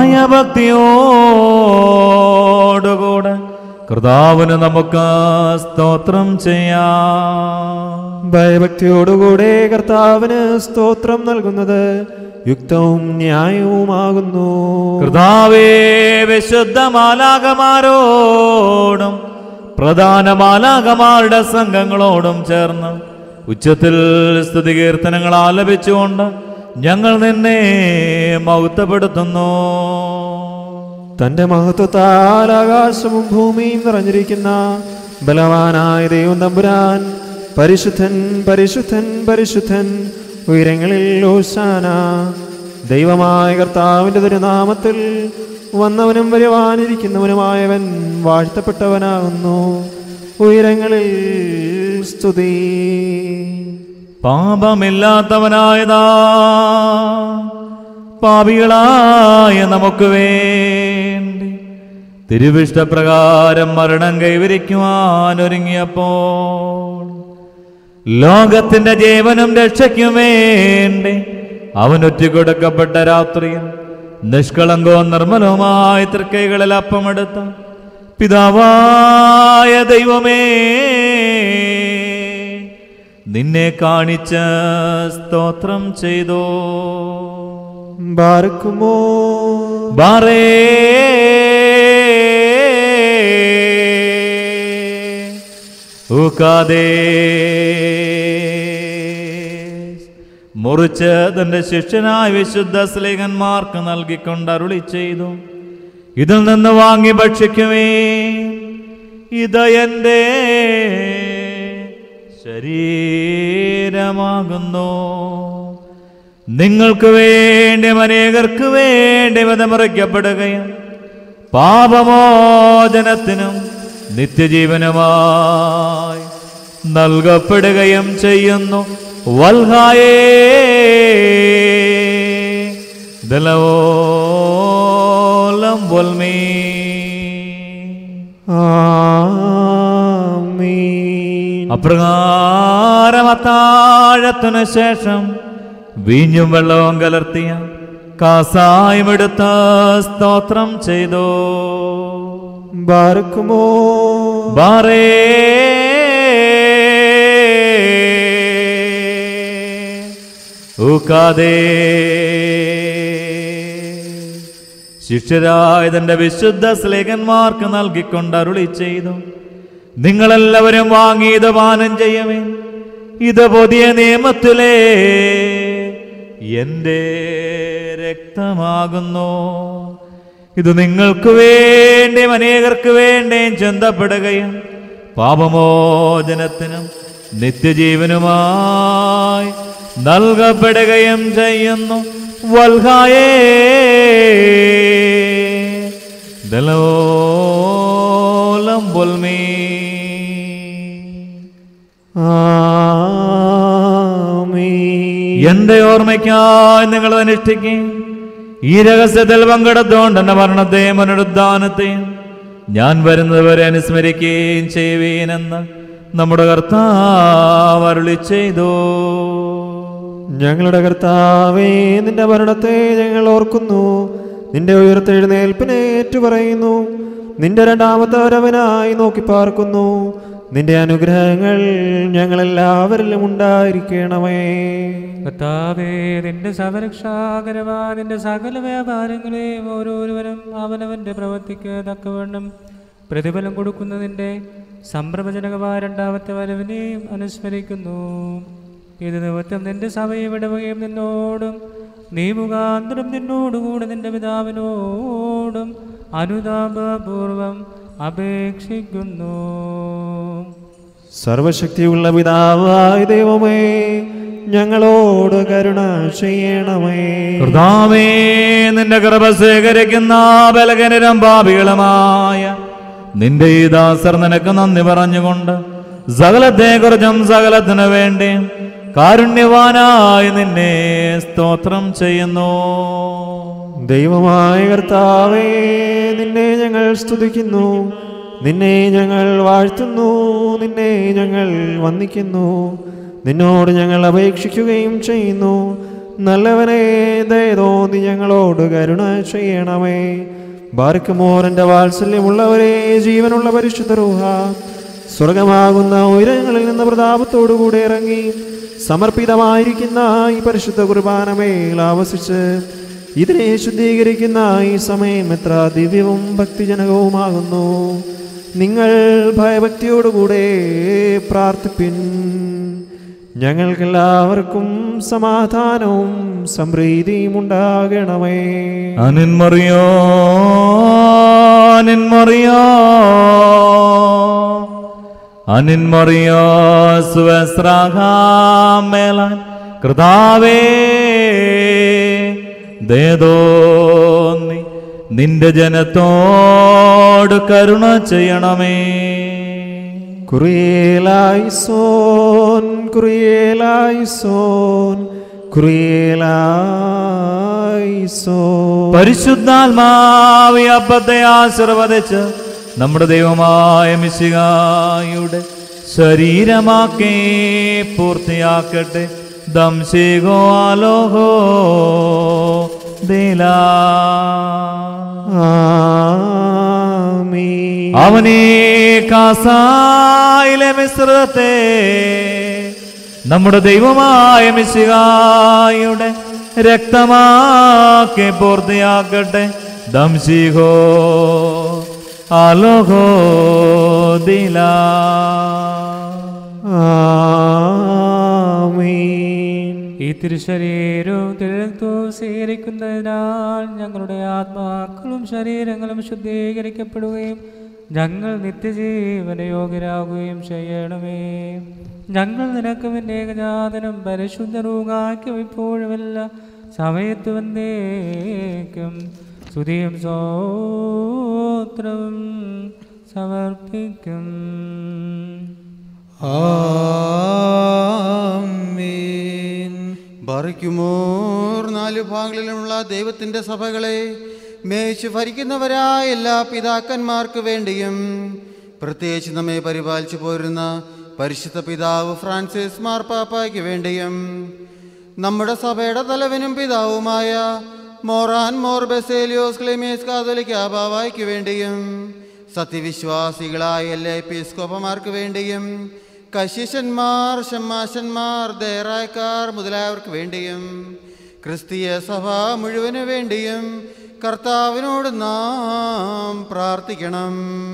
ഭയഭക്തിയോടുകൂടെ കർത്താവിന് നമുക്ക് സ്തോത്രം ചെയ്യാം ഭയഭക്തിയോടുകൂടെ കർത്താവിന് സ്തോത്രം നൽകുന്നത് യുക്തവും ന്യായവുമാകുന്നു കർത്താവേ വിശുദ്ധ മാലാകമാരോടും പ്രധാന മാലാകമാരുടെ സംഘങ്ങളോടും ചേർന്ന് ഉച്ചത്തിൽ സ്തുതി കീർത്തനങ്ങൾ ആലപിച്ചുകൊണ്ട് ഞങ്ങൾ നിന്നെ മൗത്തപ്പെടുത്തുന്നു തന്റെ മഹത്വത്താൽ ആകാശവും ഭൂമിയും നിറഞ്ഞിരിക്കുന്ന ബലവാനായ ദൈവം തമ്പുരാൻ പരിശുദ്ധൻ പരിശുദ്ധൻ പരിശുദ്ധൻ ഉയരങ്ങളിൽ ഓശാന ദൈവമായ കർത്താവിൻ്റെ തിരുനാമത്തിൽ വന്നവനും വരുവാനിരിക്കുന്നവനുമായവൻ വാഴ്ത്തപ്പെട്ടവനാകുന്നു ഉയരങ്ങളിൽ സ്തുതി പാപമില്ലാത്തവനായതാ പാപികളായ നമുക്ക് വേണ്ടി തിരുവിഷ്ടപ്രകാരം മരണം കൈവരിക്കുവാൻ ഒരുങ്ങിയപ്പോൾ ലോകത്തിന്റെ ജീവനും രക്ഷയ്ക്കും വേണ്ടി അവൻ ഒറ്റക്കൊടുക്കപ്പെട്ട രാത്രിയിൽ നിഷ്കളങ്കവും നിർമ്മലവുമായ തൃക്കൈകളിൽ അപ്പമെടുത്ത പിതാവായ ദൈവമേ നിന്നെ കാണിച്ച സ്തോത്രം ചെയ്തോ ബാർക്കുമോ ബാറേ ഊക്കാതേ മുറിച്ച് തന്റെ ശിഷ്യനായ വിശുദ്ധ സ്ലേഖന്മാർക്ക് നൽകിക്കൊണ്ട് അരുളി ചെയ്തു ഇതിൽ നിന്ന് വാങ്ങി ഭക്ഷിക്കുമേ ഇത് എൻ്റെ ശരീരമാകുന്നു നിങ്ങൾക്ക് വേണ്ടി അനേകർക്ക് വേണ്ടി വധമറിക്കപ്പെടുകയും പാപമോചനത്തിനും നിത്യജീവനുമായി നൽകപ്പെടുകയും ചെയ്യുന്നു വൽഹായേ ദലവോലം വൽമീ ആമീൻ അപ്രകാരം അത്താഴത്തിനു ശേഷം വീഞ്ഞും വെള്ളവും കലർത്തിയ കാസായും എടുത്ത സ്തോത്രം ചെയ്തു ബാർക്കുമോ ബാറേ ഊക്കാതേ ശിഷ്യരായ തന്റെ വിശുദ്ധ സ്ലേഖന്മാർക്ക് നൽകിക്കൊണ്ട് അരുളി ചെയ്തു നിങ്ങളെല്ലാവരും വാങ്ങി ഇത് പാനം ചെയ്യമേ ഇത് പുതിയ നിയമത്തിലെ എൻ്റെ രക്തമാകുന്നു ഇത് നിങ്ങൾക്ക് വേണ്ടിയും അനേകർക്ക് വേണ്ടിയും ചിന്തപ്പെടുകയും പാപമോചനത്തിനും നിത്യജീവനുമായി നൽകപ്പെടുകയും ചെയ്യുന്നു വൽഹായേ ദലോലം പൊൽമീ ആമീൻ എന്റെ ഓർമ്മയ്ക്കായി നിങ്ങൾ അനുഷ്ഠിക്കുകയും ഈ രഹസ്യത്തിൽ പങ്കെടുത്തുകൊണ്ട് എന്റെ മരണത്തെയും പുനരുദ്ധാനത്തെയും ഞാൻ വരുന്നത് വരെ അനുസ്മരിക്കുകയും ചെയ്യുവീനെന്ന് നമ്മുടെ കർത്താവ് അരുളി ചെയ്തു ഞങ്ങളുടെ കർത്താവേ നിന്റെ മരണത്തെ ഞങ്ങൾ ഓർക്കുന്നു നിന്റെ ഉയർത്തെഴുന്നേൽപ്പിനെ ഏറ്റുപറയുന്നു നിന്റെ രണ്ടാമത്തെ വരവനായി നോക്കി പാർക്കുന്നു നിന്റെ അനുഗ്രഹങ്ങൾ ഞങ്ങളെല്ലാവരിലും ഉണ്ടായിരിക്കണമേ കർത്താവേ നിന്റെ സവരക്ഷാകരമാ നിന്റെ സകല വ്യാപാരങ്ങളെയും ഓരോരുവരും അവനവന്റെ പ്രവൃത്തിക്ക് തക്കവണ്ണം പ്രതിഫലം കൊടുക്കുന്നതിൻ്റെ സംഭ്രമജനകമായ രണ്ടാമത്തെ വരവിനെയും അനുസ്മരിക്കുന്നു ഇത് നിമിത്തം നിന്റെ സഭയെ വിടവുകയും നിന്നോടും നീ മുഖാന്തരം നിന്നോടുകൂടെ നിന്റെ പിതാവിനോടും അനുതാപപൂർവം അപേക്ഷിക്കുന്നു സർവശക്തിയുള്ള പിതാവായ ദൈവമേ ഞങ്ങളോട് കരുണ ചെയ്യണമേ കർത്താവേ നിന്റെ കൃപ സ്വീകരിക്കുന്ന ബലകനരും പാപികളുമായ നിന്റെ ഈ ദാസർ നിനക്ക് നന്ദി പറഞ്ഞുകൊണ്ട് സകലത്തെ കുറിച്ചും സകലത്തിനു വേണ്ടി കാരുണ്യവാനായി നിന്നെ സ്തോത്രം ചെയ്യുന്നു ദൈവമായ കർത്താവേ നിന്നെ ഞങ്ങൾ സ്തുതിക്കുന്നു നിന്നെ ഞങ്ങൾ വാഴ്ത്തുന്നു നിന്നെ ഞങ്ങൾ വന്ദിക്കുന്നു നിന്നോട് ഞങ്ങൾ അപേക്ഷിക്കുകയും ചെയ്യുന്നു നല്ലവനെ ദയതോന്നി ഞങ്ങളോട് കരുണ ചെയ്യണമേ ബാർക്കുമോരൻ്റെ വാത്സല്യമുള്ളവരെ ജീവനുള്ള പരിശുദ്ധ റൂഹ സ്വർഗമാകുന്ന ഉയരങ്ങളിൽ നിന്ന് പ്രതാപത്തോടുകൂടെ ഇറങ്ങി സമർപ്പിതമായിരിക്കുന്ന ഈ പരിശുദ്ധ കുർബാനമേൽ ആവസിച്ച് ഇതിനെ ശുദ്ധീകരിക്കുന്ന ഈ സമയം എത്ര ദിവ്യവും ഭക്തിജനകവുമാകുന്നു നിങ്ങൾ ഭയഭക്തിയോടുകൂടെ പ്രാർത്ഥിപ്പിൻ ഞങ്ങൾക്കെല്ലാവർക്കും സമാധാനവും സംപ്രീതിയും ഉണ്ടാകണമേ അനിന്മറിയോ അനിന്മറിയോ അനിന്മറിയോ സുവസ്രാഹാമേലാൻ കൃതാവേ ദേദോന്നി നിന്റെ ജനത്തോട് കരുണ ചെയ്യണമേ കുറിയേലായിസോൻ കുറിയേലായിസോൻ കുറിയേലായിസോൻ പരിശുദ്ധാത്മാവി അബദ്ധത്തെ ആശീർവദിച്ച് നമ്മുടെ ദൈവമായ മിശികായുടെ ശരീരമാക്കി പൂർത്തിയാക്കട്ടെ ദംശികോ ആലോഹോ ദിലാ ആമീൻ അവനേ കാസായിലെ മിശ്രിതത്തെ നമ്മുടെ ദൈവമായ മിശികായുടെ രക്തമാക്കി പൂർത്തിയാക്കട്ടെ ദംശിഹോ അലോഹോ ദിലാ ആമീൻ ഈ തിരുശരീരവും തിരുരക്തവും സ്വീകരിക്കുന്നതിനാൽ ഞങ്ങളുടെ ആത്മാക്കളും ശരീരങ്ങളും ശുദ്ധീകരിക്കപ്പെടുകയും ഞങ്ങൾ നിത്യജീവന യോഗ്യരാകുകയും ചെയ്യണമേ ഞങ്ങൾ നിനക്ക് നിന്റെ ഏകജാതനം പരിശുദ്ധ റൂഹാക്കും ഇപ്പോഴുമല്ല സമയത്ത് വന്നേക്കും സ്തുതിയും സ്വോത്രവും സമർപ്പിക്കും ആമീൻ ബറിക്കുമോർ നാലു ഭാഗങ്ങളിലുമുള്ള ദൈവത്തിൻ്റെ സഭകളെ മേയിച്ച് ഭരിക്കുന്നവരായ എല്ലാ പിതാക്കന്മാർക്ക് വേണ്ടിയും പ്രത്യേകിച്ച് നമ്മെ പരിപാലിച്ചു പോരുന്ന പരിശുദ്ധ പിതാവ് ഫ്രാൻസിസ് മാർപ്പാപ്പയ്ക്ക് വേണ്ടിയും നമ്മുടെ സഭയുടെ തലവനും പിതാവുമായ മോറാൻ മോർ ബെസേലിയോസ് ക്ലെമേസ് കാതോലിക്ക ബാവായ്ക്ക് വേണ്ടിയും സത്യവിശ്വാസികളായ എല്ലാ എപ്പിസ്കോപ്പമാർക്ക് വേണ്ടിയും കശിശന്മാർ ഷമ്മാശന്മാർ ദേറായക്കാർ മുതലായവർക്ക് വേണ്ടിയും ക്രിസ്തീയ സഭ മുഴുവന് വേണ്ടിയും കർത്താവിനോട് നാം പ്രാർത്ഥിക്കണം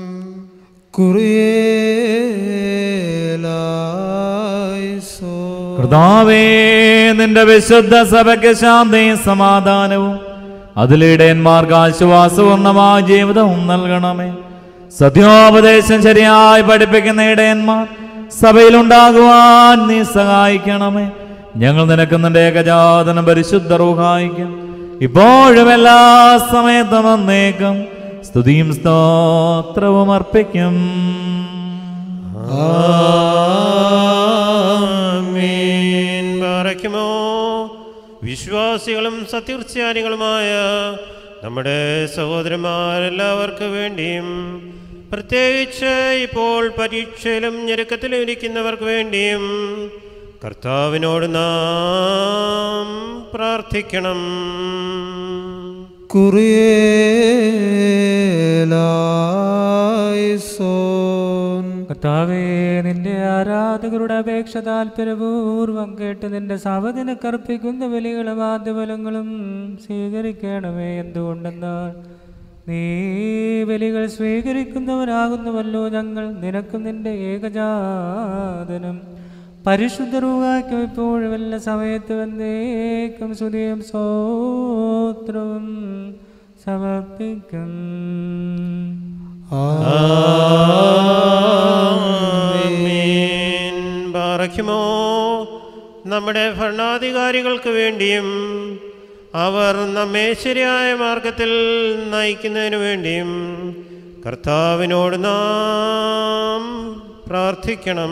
കുറിയേലായിസോ കർത്താവേ നിന്റെ വിശുദ്ധ സഭയ്ക്ക് ശാന്തിയും സമാധാനവും അതിലിടയന്മാർക്ക് ആശ്വാസപൂർണമായ ജീവിതവും നൽകണമേ സത്യോപദേശം ശരിയായി പഠിപ്പിക്കുന്ന ഇടയന്മാർ സഭയിലുണ്ടാകുവാൻ നീ സഹായിക്കണമേ ഞങ്ങൾ നിനക്ക് നിന്റെ ഏകജാതനം പരിശുദ്ധ റൂഹായിക്കും ഇപ്പോഴും എല്ലാ സമയത്തും വന്നേക്കും സ്തുതിയും സ്തോത്രവും അർപ്പിക്കും ആമീൻ ബാറയ്ക്കുമോ വിശ്വാസികളും സത്യക്രിസ്ത്യാനികളുമായ നമ്മുടെ സഹോദരന്മാരെല്ലാവർക്കു വേണ്ടിയും പ്രത്യേകിച്ച് ഇപ്പോൾ പരീക്ഷയിലും ഞെരുക്കത്തിലും ഇരിക്കുന്നവർക്ക് വേണ്ടിയും കർത്താവിനോട് നാം പ്രാർത്ഥിക്കണം കുറിയേലായിസോൻ കർത്താവേ നിന്റെ ആരാധകരുടെ അപേക്ഷ താല്പര്യപൂർവം കേട്ട് നിന്റെ സാവധിനക്കർപ്പിക്കുന്ന ബലികളും ആദ്യബലങ്ങളും സ്വീകരിക്കണമേ എന്തുകൊണ്ടെന്നാൽ നീ ബലികൾ സ്വീകരിക്കുന്നവനാകുന്നുവല്ലോ ഞങ്ങൾ നിനക്കും നിന്റെ ഏകജാതനും പരിശുദ്ധ റൂഹാക്കും ഇപ്പോഴും എല്ലാ സമയത്ത് വന്നേക്കും സ്തുതിയും സ്തോത്രവും സമർപ്പിക്കും ആമീൻ. ബാറയ്ക്കുമോ നമ്മുടെ ഭരണാധികാരികൾക്ക് വേണ്ടിയും അവർ നമ്മെ ശരിയായ മാർഗത്തിൽ നയിക്കുന്നതിനു വേണ്ടിയും കർത്താവിനോട് നാം പ്രാർത്ഥിക്കണം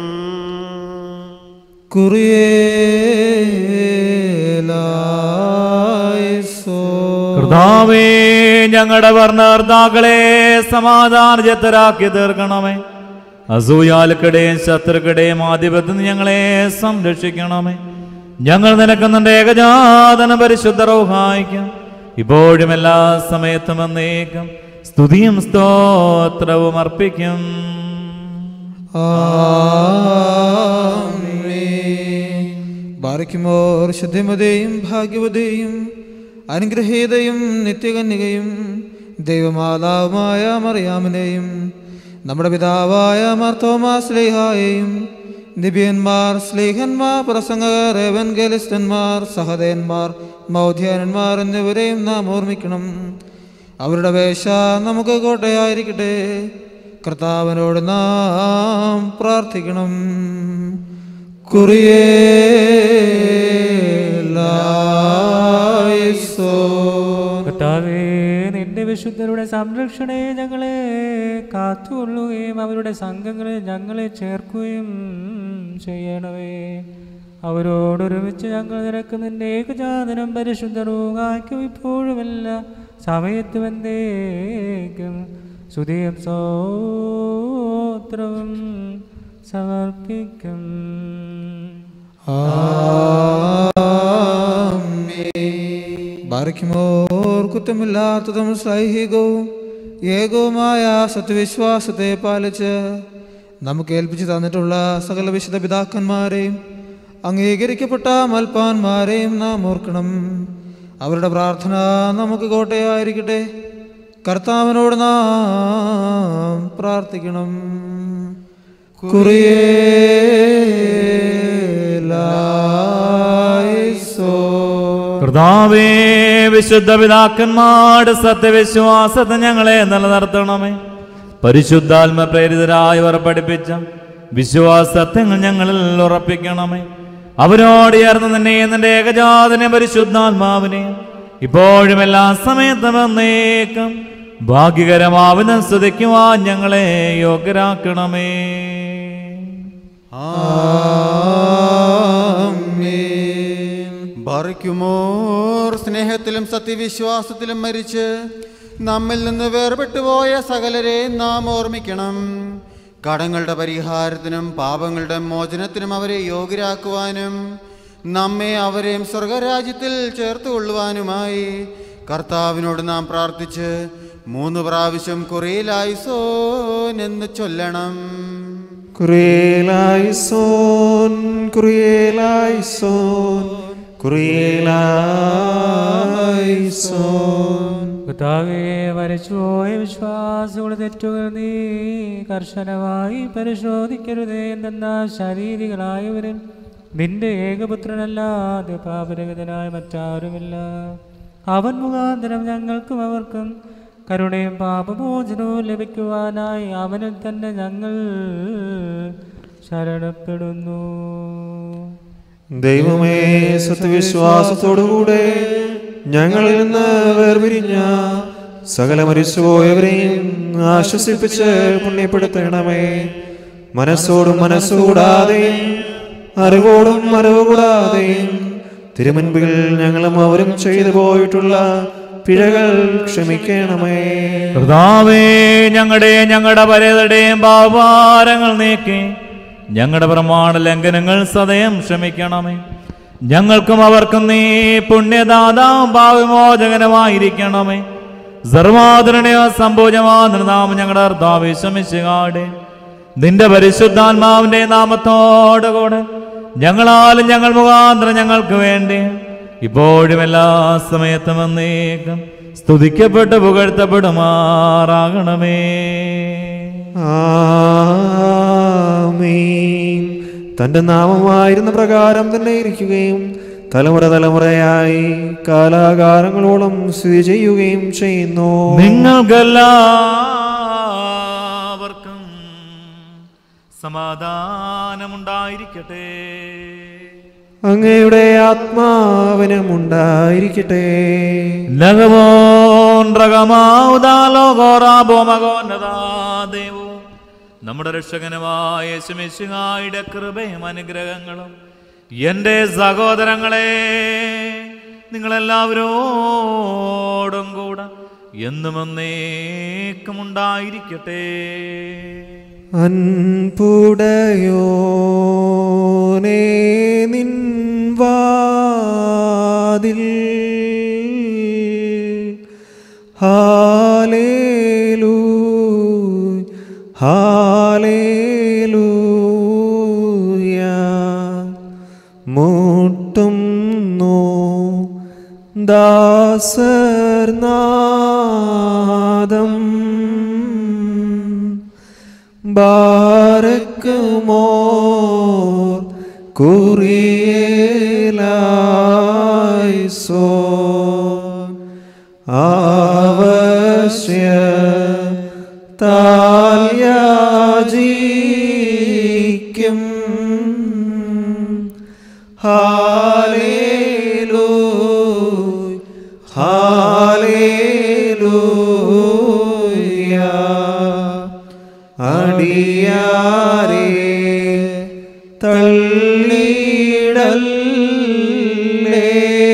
കുറിയേലായിസോൻ കർത്താവേ ഞങ്ങളുടെ ഭരണകർത്താക്കളെ സമാധാനജത്തരാക്കി തീർക്കണമേ അസൂയാലുക്കടെയും ശത്രുക്കടെയും ആധിപത്യത്തിൽ നിന്ന് ഞങ്ങളെ സംരക്ഷിക്കണമേ ഞങ്ങൾ നിനക്കുന്നുണ്ട് ഏകജാതന പരിശുദ്ധ റൗഹായിക്കും ഇപ്പോഴും എല്ലാ സമയത്തും എന്നേക്കും സ്തുതിയും സ്തോത്രവും അർപ്പിക്കും ബാറിക്കുമോർ ശുദ്ധിമതയും ഭാഗ്യവതയും അനുഗ്രഹീതയും നിത്യകന്യകയും ദൈവമാതാവുമായ മറിയാമിനെയും നമ്മുടെ പിതാവായ മാർത്തോമാ സ്ലേഹായെയും നിബിയന്മാർ സ്ലീഹന്മാർ പ്രസംഗകർ എവൻഗലിസ്റ്റന്മാർ സഹദേന്മാർ മൗധ്യാനന്മാർ എന്നിവരെയും നാം ഓർമ്മിക്കണം അവരുടെ വേഷ നമുക്ക് കോട്ടയായിരിക്കട്ടെ കർത്താവിനോട് നാം പ്രാർത്ഥിക്കണം കുറിയേലായിസോൻ കർത്താവേ നിന്റെ വിശുദ്ധരുടെ സംരക്ഷണേ ഞങ്ങളെ കാത്തുകൊള്ളുകയും അവരുടെ സംഘങ്ങളിൽ ഞങ്ങളെ ചേർക്കുകയും ചെയ്യണമേ അവരോടൊരുമിച്ച് ഞങ്ങൾ നിനക്ക് നിന്റെ ഏകജാതനം പരിശുദ്ധരൂകായ്ക്കും ഇപ്പോഴുമല്ല സമയത്തും എന്തേക്കും സുധിയും സോത്രവും സമർപ്പിക്കും ബാറിക്കുമോർ കുറ്റമില്ലാത്തതും സൈഹികവും ഏകവുമായ സത്യവിശ്വാസത്തെ പാലിച്ച് നമുക്ക് ഏൽപ്പിച്ചു തന്നിട്ടുള്ള സകല വിശുദ്ധ പിതാക്കന്മാരെയും അംഗീകരിക്കപ്പെട്ട മൽപ്പാന്മാരെയും നാം ഓർക്കണം അവരുടെ പ്രാർത്ഥന നമുക്ക് കോട്ടയായിരിക്കട്ടെ കർത്താവിനോട് നാം പ്രാർത്ഥിക്കണം കുറിയേലായിസോൻ കർത്താവേ വിശുദ്ധ പിതാക്കന്മാരുടെ സത്യവിശ്വാസത്തെ ഞങ്ങളെ നിലനിർത്തണമേ പരിശുദ്ധാത്മ പ്രേരിതരായവർ പഠിപ്പിച്ച വിശ്വാസത്യങ്ങൾ ഞങ്ങളിൽ ഉറപ്പിക്കണമേ അവരോട് ചേർന്ന് നിന്നെ നിന്റെ ഏകജാതനെ പരിശുദ്ധാത്മാവിനെ ഇപ്പോഴും എല്ലാ സമയത്തും എന്നേക്കും ഭാഗ്യകരമാവിധം സ്തുതിക്കുവാൻ ഞങ്ങളെ യോഗ്യരാക്കണമേ ബാറിക്കുമോർ സ്നേഹത്തിലും സത്യവിശ്വാസത്തിലും മരിച്ച് നമ്മിൽ നിന്ന് വേർപെട്ടുപോയ സകലരെ നാം ഓർമ്മിക്കണം കടങ്ങളുടെ പരിഹാരത്തിനും പാപങ്ങളുടെ മോചനത്തിനും അവരെ യോഗ്യരാക്കുവാനും നമ്മെ അവരെയും സ്വർഗരാജ്യത്തിൽ ചേർത്തുകൊള്ളുവാനുമായി കർത്താവിനോട് നാം പ്രാർത്ഥിച്ച് മൂന്ന് പ്രാവശ്യം കുറേലായിസോൻ എന്ന് ചൊല്ലണം കുറിയേലായിസോൻ കുറിയേലായിസോൻ കുറിയേലായിസോൻ കർത്താവേ വരച്ചുപോയ വിശ്വാസികളുടെ തെറ്റുകൾ നീ കർശനമായി പരിശോധിക്കരുതേ എന്തെന്ന ശാരീരികളായവരിൽ നിന്റെ ഏകപുത്രനല്ലാതെ പാപരഹിതനായ മറ്റാരുമില്ല അവൻ മുഖാന്തരം ഞങ്ങൾക്കും അവർക്കും കരുണയും പാപമോചനവും ലഭിക്കുവാനായി അവനിൽ തന്നെ ഞങ്ങൾ ശരണപ്പെടുന്നു ദൈവമേ സത്യവിശ്വാസത്തോടുകൂടെ ഞങ്ങളിൽ നിന്ന് വേർപിരിഞ്ഞ സകല മരിച്ചുപോയവരെയും ആശ്വസിപ്പിച്ച് പുണ്യപ്പെടുത്തണമേ മനസ്സോടും മനസ്സുകൂടാതെയും അറിവോടും അറിവ് കൂടാതെയും തിരുമുൻപിൽ ഞങ്ങളും അവരും ചെയ്തു പോയിട്ടുള്ള പിഴകൾ ക്ഷമിക്കണമേ കർത്താവേ ഞങ്ങളുടെ ഞങ്ങളുടെ പരതയുടെയും പാപാരങ്ങൾ നീക്കി ഞങ്ങളുടെ പ്രമാണ ലംഘനങ്ങൾ സദയം ക്ഷമിക്കണമേ ഞങ്ങൾക്കും അവർക്കും നീ പുണ്യദാതാവും ഭാവിമോചകനമായിരിക്കണമേ സർവാദരണയോ സംഭൂജമാ നാമം ഞങ്ങളുടെ കർത്താവ് ശമിച്ചുകാടെ നിന്റെ പരിശുദ്ധാത്മാവിന്റെ നാമത്തോടെ കൂടെ ഞങ്ങളാലും ഞങ്ങൾ മുഖാന്തരം ഞങ്ങൾക്ക് വേണ്ടി ഇപ്പോഴും എല്ലാ സമയത്തും എന്നേക്കും സ്തുതിക്കപ്പെട്ട് പുകഴ്ത്തപ്പെടുമാറാകണമേ ആമീൻ തന്റെ നാമമായിരുന്ന പ്രകാരം തന്നെ ഇരിക്കുകയും തലമുറ തലമുറയായി കാലാകാലങ്ങളോളം സ്ഥിതി ചെയ്യുകയും ചെയ്യുന്നു നിങ്ങൾക്കെല്ലാവർക്കും സമാധാനമുണ്ടായിരിക്കട്ടെ അങ്ങയുടെ ആത്മാവിനും ഉണ്ടായിരിക്കട്ടെ ദേവോ നമ്മുടെ രക്ഷകനുമായ യേശുമിശിഹായുടെ കൃപയും അനുഗ്രഹങ്ങളും എൻ്റെ സഹോദരങ്ങളെ നിങ്ങളെല്ലാവരോടും കൂടെ എന്നും എന്നേക്കും ഉണ്ടായിരിക്കട്ടെ അൻപുടയോനേ നിൻ വാതിൽ ഹാലേലൂ ഹാലേലൂയ മുട്ടുന്നു ദാസർനാദം ബാരക്കുമോർ കുറിയേലായിസോ ആവശ്യ താൽയാജിക്കും ഹാലേലൂയ ഹാലേലൂയ അടിയാരേ തള്ളിടല്ലേ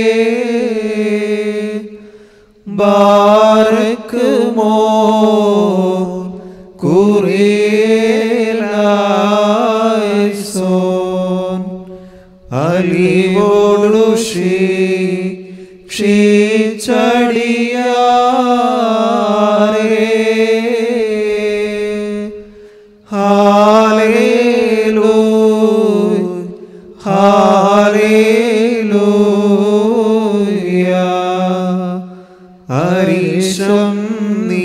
ബാരക്കുമോ കുറിയേലായിസോൻ അലിവോടു ശ്രീ ക്ഷീച്ചടിയാരേ ഹാലേലൂയ ഹാലേലൂയ അരിശം നീ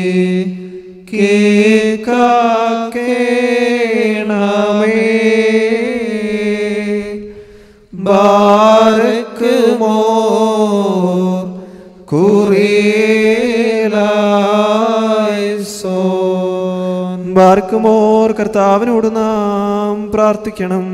കേക്കണമേ ബാരക്കുമോ കുറിയേലായിസോൻ ബാർക്കുമോർ കർത്താവിനോട് നാം പ്രാർത്ഥിക്കണം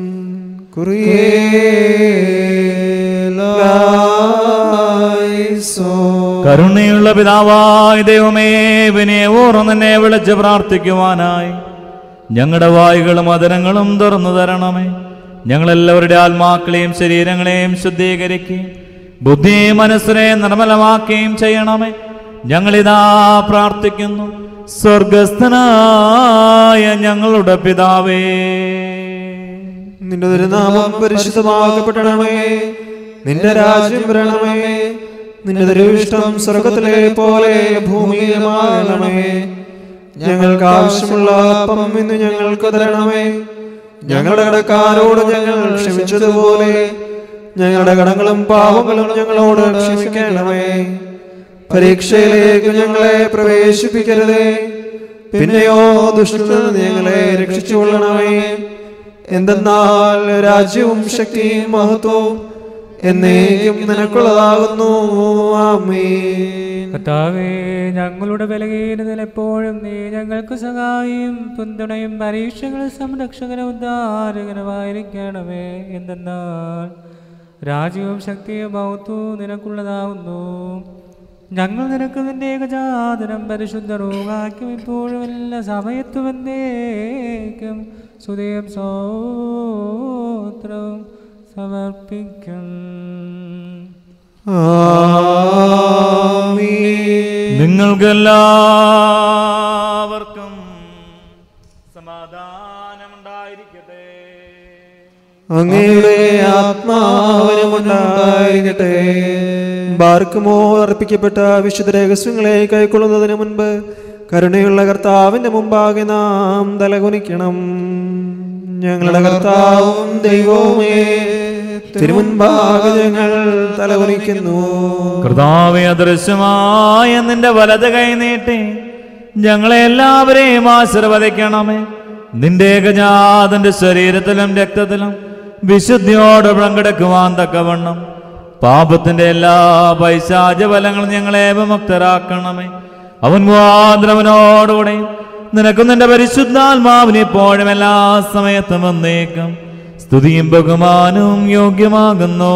കുറിയേലായിസോൻ കരുണയുള്ള പിതാവായ ദൈവമേ വിനയപൂർവ്വം നിന്നെ വിളിച്ച് പ്രാർത്ഥിക്കുവാനായി ഞങ്ങളുടെ വായുകളും മദനങ്ങളും തുറന്നു തരണമേ ഞങ്ങളെല്ലാവരുടെ ആത്മാക്കളെയും ശരീരങ്ങളെയും ശുദ്ധീകരിക്കുകയും ബുദ്ധിയും മനസ്സിനെയും നിർമ്മലമാക്കുകയും ചെയ്യണമേ ഞങ്ങളിതാ പ്രാർത്ഥിക്കുന്നു സ്വർഗസ്ഥനായ ഞങ്ങളുടെ പിതാവേ നിന്റെ തിരുനാമം പരിശുദ്ധമാക്കപ്പെടണമേ നിന്റെ രാജ്യം വരണമേ നിന്റെ തിരുവിഷ്ടം സ്വർഗത്തിലെ പോലെ ഭൂമിയിലുമാകണമേ ഞങ്ങൾക്ക് ആവശ്യമുള്ള അപ്പം ഇന്ന് ഞങ്ങൾക്ക് തരണമേ ഞങ്ങളുടെ കടക്കാരോട് ഞങ്ങൾ ക്ഷമിച്ചതുപോലെ ഞങ്ങളുടെ കടങ്ങളും പാപങ്ങളും ഞങ്ങളോട് ക്ഷമിക്കണമേ പരീക്ഷയിലേക്ക് ഞങ്ങളെ പ്രവേശിപ്പിക്കരുതേ പിന്നെയോ ദുഷ്ടത്തിൽ നിന്ന് ഞങ്ങളെ രക്ഷിച്ചുകൊള്ളണമേ എന്തെന്നാൽ രാജ്യവും ശക്തിയും മഹത്വവും എന്നേക്കും നിനക്കുള്ളതാകുന്നു ആമേൻ കർത്താവേ ഞങ്ങളുടെ ബലഹീനതയിൽ എപ്പോഴും നീ ഞങ്ങൾക്ക് സഹായിയും പിന്തുണയും പരീക്ഷകളിൽ സംരക്ഷകനും ഉദ്ധാരകനുമായിരിക്കണമേ എന്തെന്നാൽ രാജ്യവും ശക്തിയും മൗത്വവും നിനക്കുള്ളതാവുന്നു ഞങ്ങൾ നിനക്ക് നിന്റെ ഏകജാതനം പരിശുദ്ധ റൂഹാക്കും ഇപ്പോഴും എല്ലാ സമയത്തും എന്നേക്കും സുതയും സോത്രവും സമർപ്പിക്കും നിങ്ങൾക്കെല്ലാവർക്കും സമാധാനമുണ്ടായിരിക്കട്ടെ അങ്ങയുടെ ആത്മാവിനും ഉണ്ടായിരിക്കട്ടെ ബാർക്കുമോ അർപ്പിക്കപ്പെട്ട വിശുദ്ധ രഹസ്യങ്ങളെ കൈക്കൊള്ളുന്നതിന് മുൻപ് കരുണയുള്ള കർത്താവിന്റെ മുമ്പാകെ നാം തലകുനിക്കണം ഞങ്ങളുടെ കർത്താവും ദൈവവുമേ തിരുമുൻപാകെ ഞങ്ങൾ തലകുനിക്കുന്നു കർത്താവെ അദൃശ്യമായ നിന്റെ വലത് കൈ നീട്ടി ഞങ്ങളെ എല്ലാവരെയും ആശീർവദിക്കണമേ നിന്റെ ഏകജാതന്റെ ശരീരത്തിലും രക്തത്തിലും വിശുദ്ധിയോട് പങ്കെടുക്കുവാൻ തക്കവണ്ണം പാപത്തിന്റെ എല്ലാ പൈശാച ഫലങ്ങളും ഞങ്ങളെ വിമുക്തരാക്കണമേ അവൻ മുഖാന്തരവനോടുകൂടെ നിനക്കും നിന്റെ പരിശുദ്ധാത്മാവിനെ എപ്പോഴും എല്ലാ സമയത്തും വന്നേക്കും സ്തുതിയും ബഹുമാനവും യോഗ്യമാകുന്നു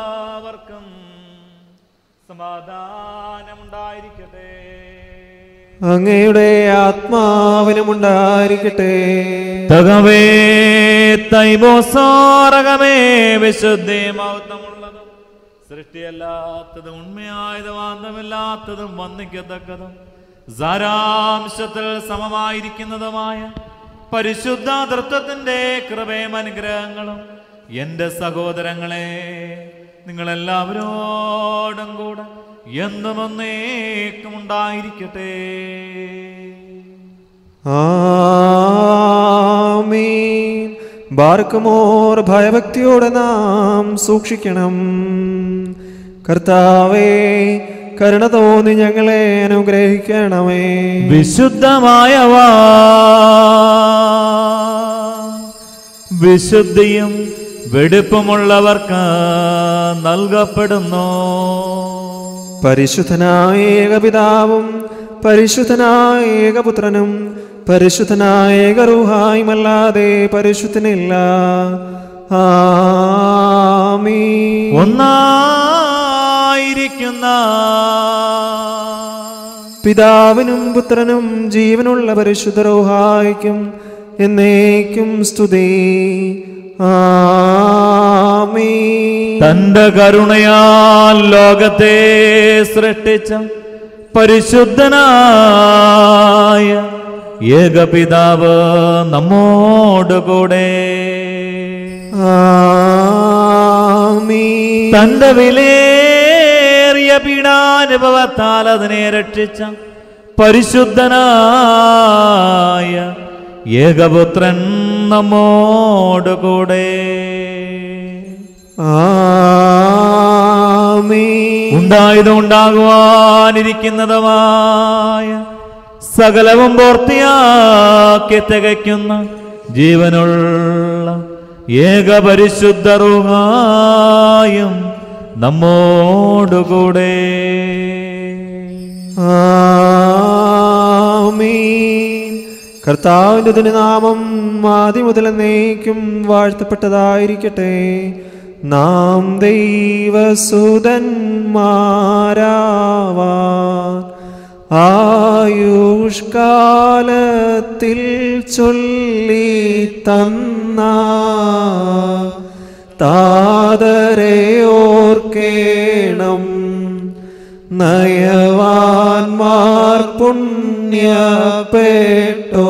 നിങ്ങൾക്കെല്ലാവർക്കും സമാധാനമുണ്ടായിരിക്കട്ടെ അങ്ങയുടെ ആത്മാവിനുമുണ്ടായിരിക്കട്ടെ തകവേ തൈബോസാരകമേ വിശുദ്ധി മഹത്വമുള്ളതും സൃഷ്ടിയല്ലാത്തതും ഉണ്മയായതും ആന്തമില്ലാത്തതും വന്നിക്കത്തക്കതും സാരാംശത്തിൽ സമമായിരിക്കുന്നതുമായ പരിശുദ്ധ തൃത്വത്തിന്റെ കൃപയും അനുഗ്രഹങ്ങളും എൻ്റെ സഹോദരങ്ങളെ നിങ്ങളെല്ലാവരോടും കൂടെ എന്നും ഒന്നേക്കും ഉണ്ടായിരിക്കട്ടെ ആമീൻ ബാർക്കുമോർ ഭയഭക്തിയോടെ നാം സൂക്ഷിക്കണം കർത്താവേ കരുണ തോന്നി ഞങ്ങളെ അനുഗ്രഹിക്കണമേ വിശുദ്ധമായവ വിശുദ്ധിയും വെടുപ്പുമുള്ളവർക്ക് നൽകപ്പെടുന്നു പരിശുദ്ധനായ ഏകപിതാവും പരിശുദ്ധനായ ഏകപുത്രനും പരിശുദ്ധനായ ഏകറുഹായുമല്ലാതെ പരിശുദ്ധനില്ല ആമീൻ ഒന്നായിരിക്കുന്ന പിതാവിനും പുത്രനും ജീവനുള്ള പരിശുദ്ധ റോഹായിക്കും എന്നേക്കും സ്തുതി ആമീൻ തന്റെ കരുണയാൽ ലോകത്തെ സൃഷ്ടിച്ച പരിശുദ്ധനായ ഏകപിതാവ് നമ്മോട് കൂടെ ആമീൻ തന്റെ വിലേറിയ പീഡാനുഭവത്താൽ അതിനെ രക്ഷിച്ച പരിശുദ്ധനായ ഏകപുത്രൻ നമ്മോട് കൂടെ ആമീൻ ഉണ്ടായതും ഉണ്ടാകുവാനിരിക്കുന്നതുമായ സകലവും പൂർത്തിയാക്കി തികയ്ക്കുന്ന ജീവനുള്ള ഏകപരിശുദ്ധ റുഹായും നമ്മോടുകൂടെ ആമീൻ കർത്താവിൻ്റെ തിരുനാമം ആദ്യം മുതൽ എന്നേക്കും വാഴ്ത്തപ്പെട്ടതായിരിക്കട്ടെ നാം ദൈവസുതന്മാരാവാൻ ആയുഷ്കാലത്തിൽ ചൊല്ലി തന്ന താതരെ ഓർക്കേണം നയവാൻമാർ പുണ്യപ്പെട്ടോ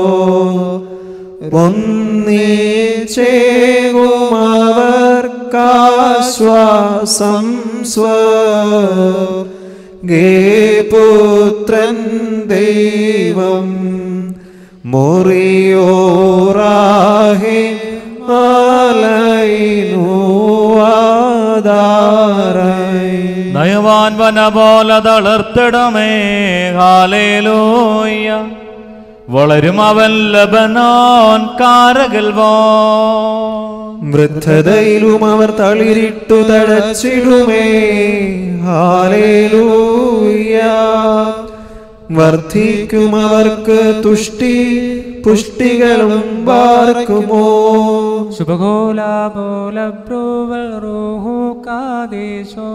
ഒന്നിച്ചേകുമവർക്കാശ്വാസം സ്വപുത്രൻ ദൈവം മുറിയോറാഹെ ആലയിനുവാദാരൈ നയവാൻ വന പോലെ തളർത്തിടമേ ഹാലേലൂയ വളരും അവൻ ലബനോൻ കാരകൽവോ വൃദ്ധതയിലും അവർ തളിരിട്ടു തഴച്ചിടുമേ ഹാലേലൂയ വർദ്ധിക്കും അവർക്ക് തുഷ്ടി പുഷ്ടികളും പാർക്കുമോ ശുഭഗോല പോല ബ്രൂവൽ റൂഹു കാദേശോ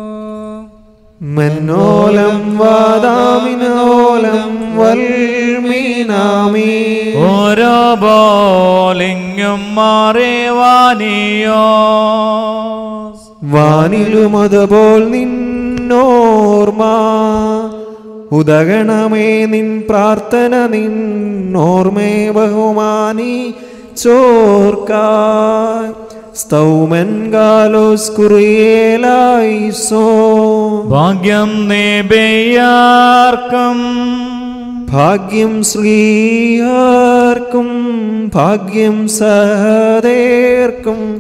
മന്നോലം വാദാമിനോലം വൽമീനാമീ ഓരോ ബോലിങ്ങും മാറിവാനിയോ വാനിലും അതുപോൽ നിന്നോർമ്മ ഉദകണമേ നിൻ പ്രാർത്ഥന നിന്നോർമ്മേ ബഹുമാനി ചോർക്കായ് സ്തൗമൻ ഗാലോസ് കുറിയേലായിസോ ഭാഗ്യം നേബെയാർക്കും ഭാഗ്യം ശ്രീയാർക്കും ഭാഗ്യം സഹദേർക്കും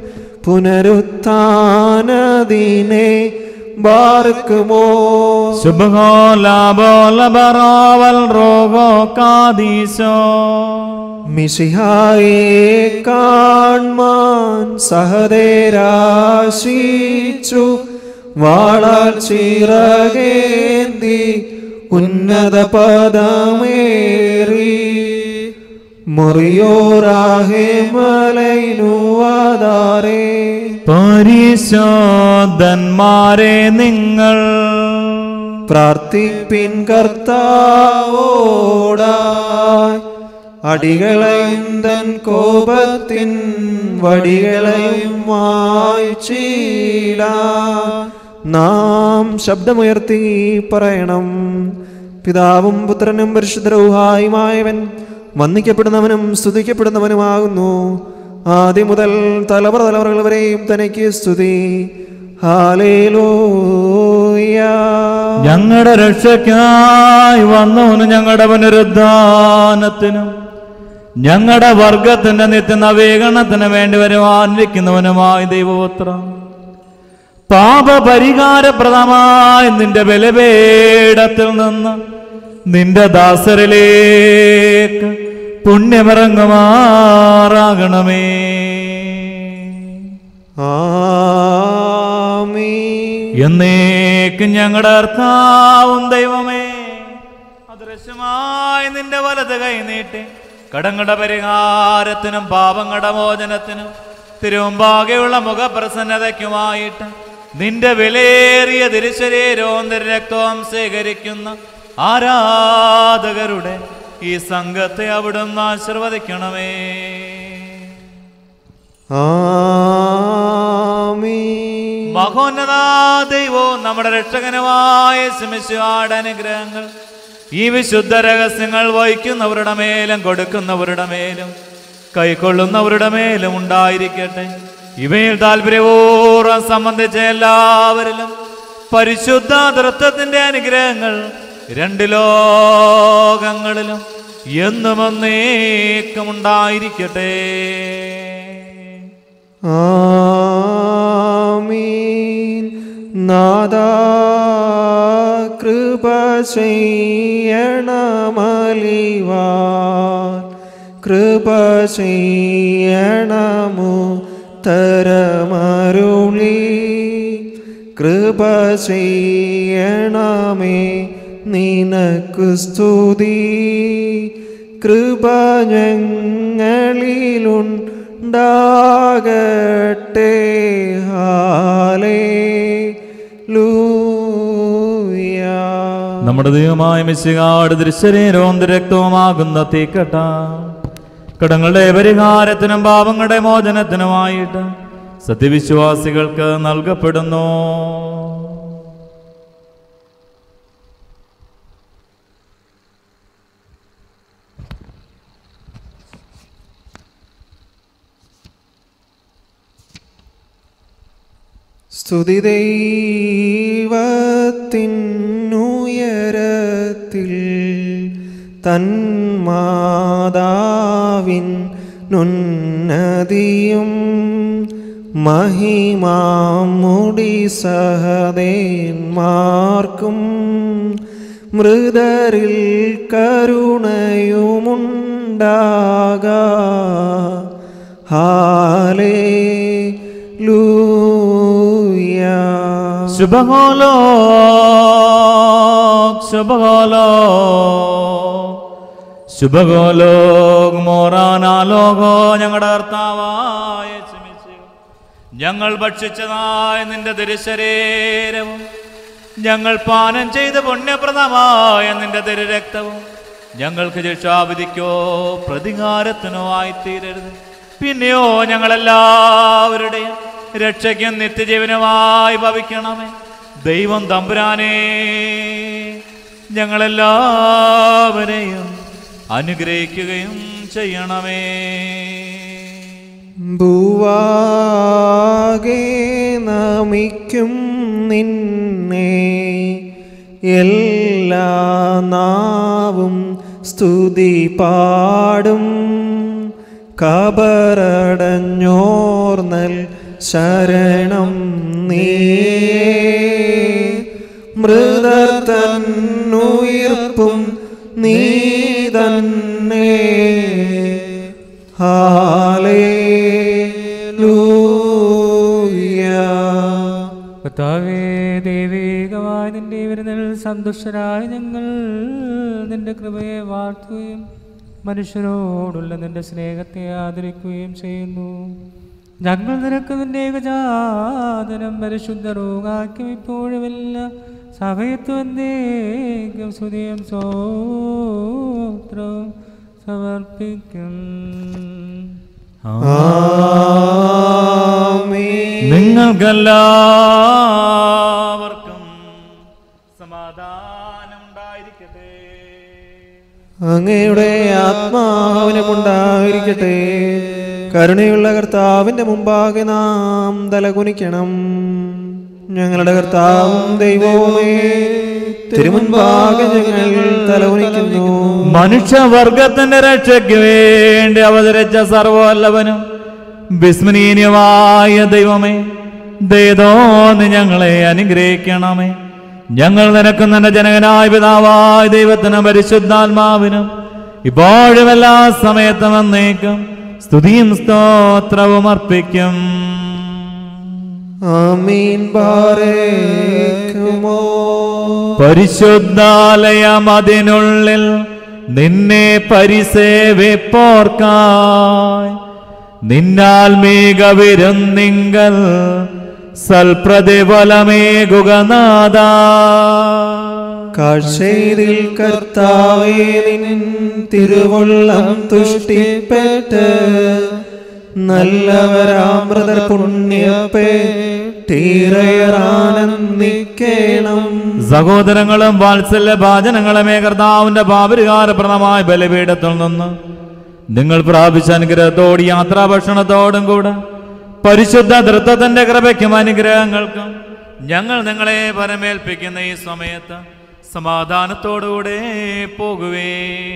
പുനരുത്ഥാനദിനെ ബാർക്കുമോ ശുഭഗോല ബോല ബറാവൽ റോഗോ കാദീശോ മിശിഹായെ കാൺമാൻ സഹദേരാശിച്ചു വാളാൽ ചിറകേന്തി ഉന്നത പദമേറി മുറിയോറാഹെ മലൈനുവാദാരേ പരിശോധന്മാരെ നിങ്ങൾ പ്രാർത്ഥിപ്പിൻ കർത്താവോടായി അടികളെയും തൻ കോപത്തിൻ വടികളെയും വായിച്ചിടാ നാം ശബ്ദമുയർത്തി പറയണം പിതാവും പുത്രനും പരിശുദ്ധരവുഹായുമായവൻ വന്ദിക്കപ്പെടുന്നവനും സ്തുതിക്കപ്പെടുന്നവനുമാകുന്നു ആദ്യം മുതൽ തലമുറ തലമുറകൾ വരെയും തനിക്ക് സ്തുതി ഹാലേലൂയ ഞങ്ങളുടെ രക്ഷയ്ക്കായി വന്നവന് ഞങ്ങളുടെ പുനരുദ്ധാനത്തിനും ഞങ്ങളുടെ വർഗത്തിന്റെ നിത്യ നവീകരണത്തിന് വേണ്ടി വരുവാനിരിക്കുന്നവനുമായി ദൈവപുത്ര പാപപരിഹാരപ്രദമായ നിന്റെ ബലപീഠത്തിൽ നിന്ന് നിന്റെ ദാസരിലേക്ക് പുണ്യമിറങ്ങുമാറാകണമേ എന്നേക്കും ഞങ്ങളുടെ അർത്ഥാവും ദൈവമേ അദൃശ്യമായി നിന്റെ വലത് കൈ നീട്ടി കടങ്ങളുടെ പരിഹാരത്തിനും പാപങ്ങളുടെ മോചനത്തിനും തിരുമുമ്പാകെയുള്ള മുഖപ്രസന്നതയ്ക്കുമായിട്ട് നിന്റെ വിലയേറിയ തിരുശരീരവും രക്തവും സ്വീകരിക്കുന്ന ആരാധകരുടെ ഈ സംഘത്തെ അവിടുന്ന് ആശീർവദിക്കണമേ മഹോന്നത ദൈവവും നമ്മുടെ രക്ഷകനുമായ ശമിശുവാട് അനുഗ്രഹങ്ങൾ ഈ വിശുദ്ധ രഹസ്യങ്ങൾ വഹിക്കുന്നവരുടെ മേലും കൊടുക്കുന്നവരുടെ മേലും കൈക്കൊള്ളുന്നവരുടെ മേലും ഉണ്ടായിരിക്കട്ടെ ഇവയിൽ താല്പര്യപൂർവ്വം സംബന്ധിച്ച എല്ലാവരിലും പരിശുദ്ധ തൃത്വത്തിന്റെ അനുഗ്രഹങ്ങൾ രണ്ട് ലോകങ്ങളിലും എന്നും എന്നേക്കും ഉണ്ടായിരിക്കട്ടെ ആമീൻ നാദാ കൃപ ചെയ്യണമലിവാ കൃപ ചെയ്യണമു തരമരുളി കൃപ ചെയ്യണമേ നിനക്കു സ്തുതി കൃപ ഞങ്ങളിലുണ്ടാകട്ടെ ഹാലേ നമ്മുടെ ദൈവമായ മിശികാട് ദൃശ്യരേരവും രക്തവുമാകുന്ന തീക്കട്ട കടങ്ങളുടെ പരിഹാരത്തിനും പാപങ്ങളുടെ മോചനത്തിനുമായിട്ട് സത്യവിശ്വാസികൾക്ക് നൽകപ്പെടുന്നു സ്തുതി ദൈവത്തിനുയരത്തിൽ തന്മാതാവിൻ നുന്നതിയും മഹിമാമുടി സഹദേന്മാർക്കും മൃതരിൽ കരുണയുമുണ്ടാക ഹാലേ ലൂയ ശുഭകോലോ ശുഭകോലോ ശുഭകോലോ മോറാനാലോകോ ഞങ്ങളുടെ കർത്താവായ ക്ഷമിച്ച് ഞങ്ങൾ ഭക്ഷിച്ചതായ നിന്റെ തിരുശരീരവും ഞങ്ങൾ പാനം ചെയ്ത് പുണ്യപ്രദമായ നിന്റെ തിരുരക്തവും ഞങ്ങൾക്ക് ശിക്ഷാവിധിക്കോ പ്രതികാരത്തിനോ ആയിത്തീരരുത് പിന്നെയോ ഞങ്ങളെല്ലാവരുടെയും രക്ഷയ്ക്കും നിത്യജീവനുമായി ഭവിക്കണമേ ദൈവം തമ്പുരാനേ ഞങ്ങളെല്ലാവരെയും അനുഗ്രഹിക്കുകയും ചെയ്യണമേ ഭൂവാകെ നമിക്കും നിന്നെ എല്ലാ നാവും സ്തുതി പാടും കബറടഞ്ഞോർന്നൽ ശരണം നീയേ മൃതത്തന്നുയിർപ്പും നീ തന്നെ ഹാലേലൂയ കർത്താവേ ദൈവികമായ നിന്റെ വിരുന്നിൽ സന്തുഷ്ടരായ ഞങ്ങൾ നിന്റെ കൃപയെ വാഴ്ത്തുകയും മനുഷ്യരോടുള്ള നിന്റെ സ്നേഹത്തെ ആദരിക്കുകയും ചെയ്യുന്നു ഞങ്ങൾ നിനക്ക് നിന്റെ ഏകജാതനം പരിശുദ്ധ റോഗാക്കും ഇപ്പോഴുമില്ല സഭയത്വന്തേക്കും സ്തുതിയും സ്വോത്രവും സമർപ്പിക്കും നിങ്ങൾക്കെല്ലാവർക്കും സമാധാനം ഉണ്ടായിരിക്കട്ടെ അങ്ങയുടെ ആത്മാവിനുമുണ്ടായിരിക്കട്ടെ കരുണയുള്ള കർത്താവിന്റെ മുമ്പാകെ നാം തലകുനിക്കണം ഞങ്ങളുടെ കർത്താവും ദൈവവുമേ തിരുമുൻപാകെ ഞങ്ങൾ തലകുനിക്കുന്നു മനുഷ്യവർഗത്തിന്റെ രക്ഷയ്ക്ക് വേണ്ടി അവതരിച്ച സർവല്ലവനും വിസ്മരീയമായ ദൈവമേ ദയതോന്ന് ഞങ്ങളെ അനുഗ്രഹിക്കണമേ ഞങ്ങൾ നിനക്ക് നിന്റെ ജനകനായ പിതാവായ ദൈവത്തിനും പരിശുദ്ധാത്മാവിനും ഇപ്പോഴും എല്ലാ സമയത്തും എന്നേക്കും സ്തുതിയും സ്തോത്രവും അർപ്പിക്കും ആമീൻ ബാരേക്കുമോ പരിശുദ്ധാലയം അതിനുള്ളിൽ നിന്നെ പരിസേവിപ്പോർക്കായി നിന്നാൽമീക വിരുന്നിങ്കൽ സൽപ്രതിഫലമേകുക നാദ കാഴ്ചയിൽ കർത്താവേ നിൻ തിരുവുള്ളം തുഷ്ടിപ്പെട്ട് നല്ലവരാമൃതർ പുണ്യപ്പേട്ടീറയറാനന്ദിക്കേണം സഹോദരങ്ങളും വാത്സല്യ ഭാജനങ്ങളുമേ കർത്താവിന്റെ പാപരികാരപ്രദമായ ബലിപീഠത്തിൽ നിന്ന് നിങ്ങൾ പ്രാപിച്ച അനുഗ്രഹത്തോട് യാത്രാഭക്ഷണത്തോടും കൂടെ പരിശുദ്ധ ധൃത്വത്തിന്റെ കൃപയ്ക്കും അനുഗ്രഹങ്ങൾക്കും ഞങ്ങൾ നിങ്ങളെ പരമേൽപ്പിക്കുന്ന ഈ സമയത്ത് സമാധാനത്തോടുകൂടെ പോകുവേ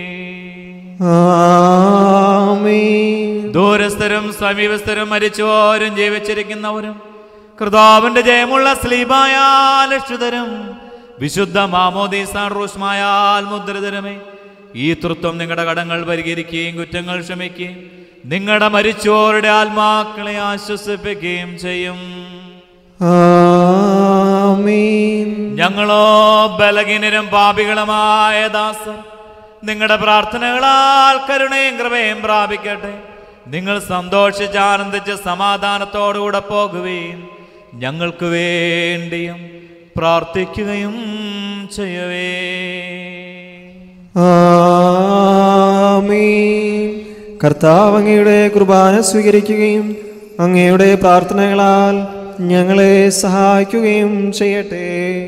ആമീൻ ദൂരസ്ഥരും സമീപസ്ഥരും മരിച്ചവരും ജീവിച്ചിരിക്കുന്നവരും കർത്താവിന്റെ ജയമുള്ള സ്ലീബായാൽ രക്ഷിതരും വിശുദ്ധ മാമോദീസ റൂഷ്മായാൽ മുദ്രിതരുമേ ഈ തൃത്വം നിങ്ങളുടെ കടങ്ങൾ പരിഹരിക്കുകയും കുറ്റങ്ങൾ ക്ഷമിക്കുകയും നിങ്ങളുടെ മരിച്ചോരുടെ ആത്മാക്കളെ ആശ്വസിപ്പിക്കുകയും ചെയ്യും ആമീൻ ഞങ്ങളോ ബലഹീനരും പാപികളുമായ ദാസർ നിങ്ങളുടെ പ്രാർത്ഥനകളാൽ കരുണയും കൃപയും പ്രാപിക്കട്ടെ നിങ്ങൾ സന്തോഷിച്ച് ആനന്ദിച്ച് സമാധാനത്തോടുകൂടെ പോകുകയും ഞങ്ങൾക്ക് വേണ്ടിയും പ്രാർത്ഥിക്കുകയും ചെയ്യവേ ആമീൻ കർത്താവ് അങ്ങയുടെ കുർബാന സ്വീകരിക്കുകയും അങ്ങയുടെ പ്രാർത്ഥനകളാൽ ഞങ്ങളെ സഹായിക്കുകയും ചെയ്യട്ടെ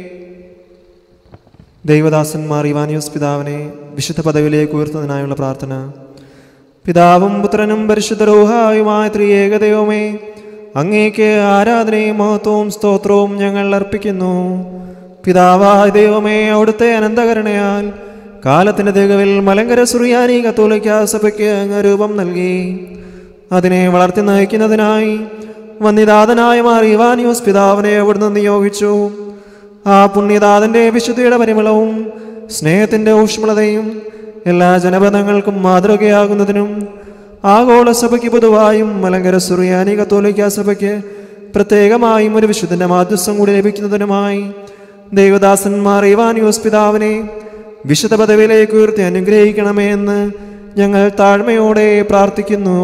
ദൈവദാസന്മാർ ഇവാനിയോസ് പിതാവിനെ വിശുദ്ധ പദവിയിലേക്ക് ഉയർത്തുന്നതിനായുള്ള പ്രാർത്ഥന പിതാവും പുത്രനും പരിശുദ്ധ റൂഹായുമായ ത്രിയേകദൈവമേ അങ്ങേക്ക് ആരാധനയും മഹത്വവും സ്തോത്രവും ഞങ്ങൾ അർപ്പിക്കുന്നു പിതാവായ ദൈവമേ അവിടുത്തെ അനന്തകരണയാൽ കാലത്തിന്റെ തികവിൽ മലങ്കര സുറിയാനി കത്തോലിക്ക സഭയ്ക്ക് അങ്ങ് രൂപം നൽകി അതിനെ വളർത്തി നയിക്കുന്നതിനായി വന്യദാതനായ മാർ ഇവാനിയോസ് പിതാവിനെ അവിടുന്ന് നിയോഗിച്ചു ആ പുണ്യദാതന്റെ വിശുദ്ധിയുടെ പരിമളവും സ്നേഹത്തിന്റെ ഊഷ്മളതയും എല്ലാ ജനപദങ്ങൾക്കും മാതൃകയാകുന്നതിനും ആഗോള സഭയ്ക്ക് പൊതുവായും മലങ്കര സുറിയാനി കത്തോലിക്ക സഭയ്ക്ക് പ്രത്യേകമായും ഒരു വിശുദ്ധന്റെ മാധ്യസ്ഥം കൂടി ലഭിക്കുന്നതിനുമായി ദൈവദാസന്മാർ ഇവാനിയോസ് പിതാവിനെ വിശുദ്ധ പദവിയിലേക്ക് ഉയർത്തി അനുഗ്രഹിക്കണമേ എന്ന് ഞങ്ങൾ താഴ്മയോടെ പ്രാർത്ഥിക്കുന്നു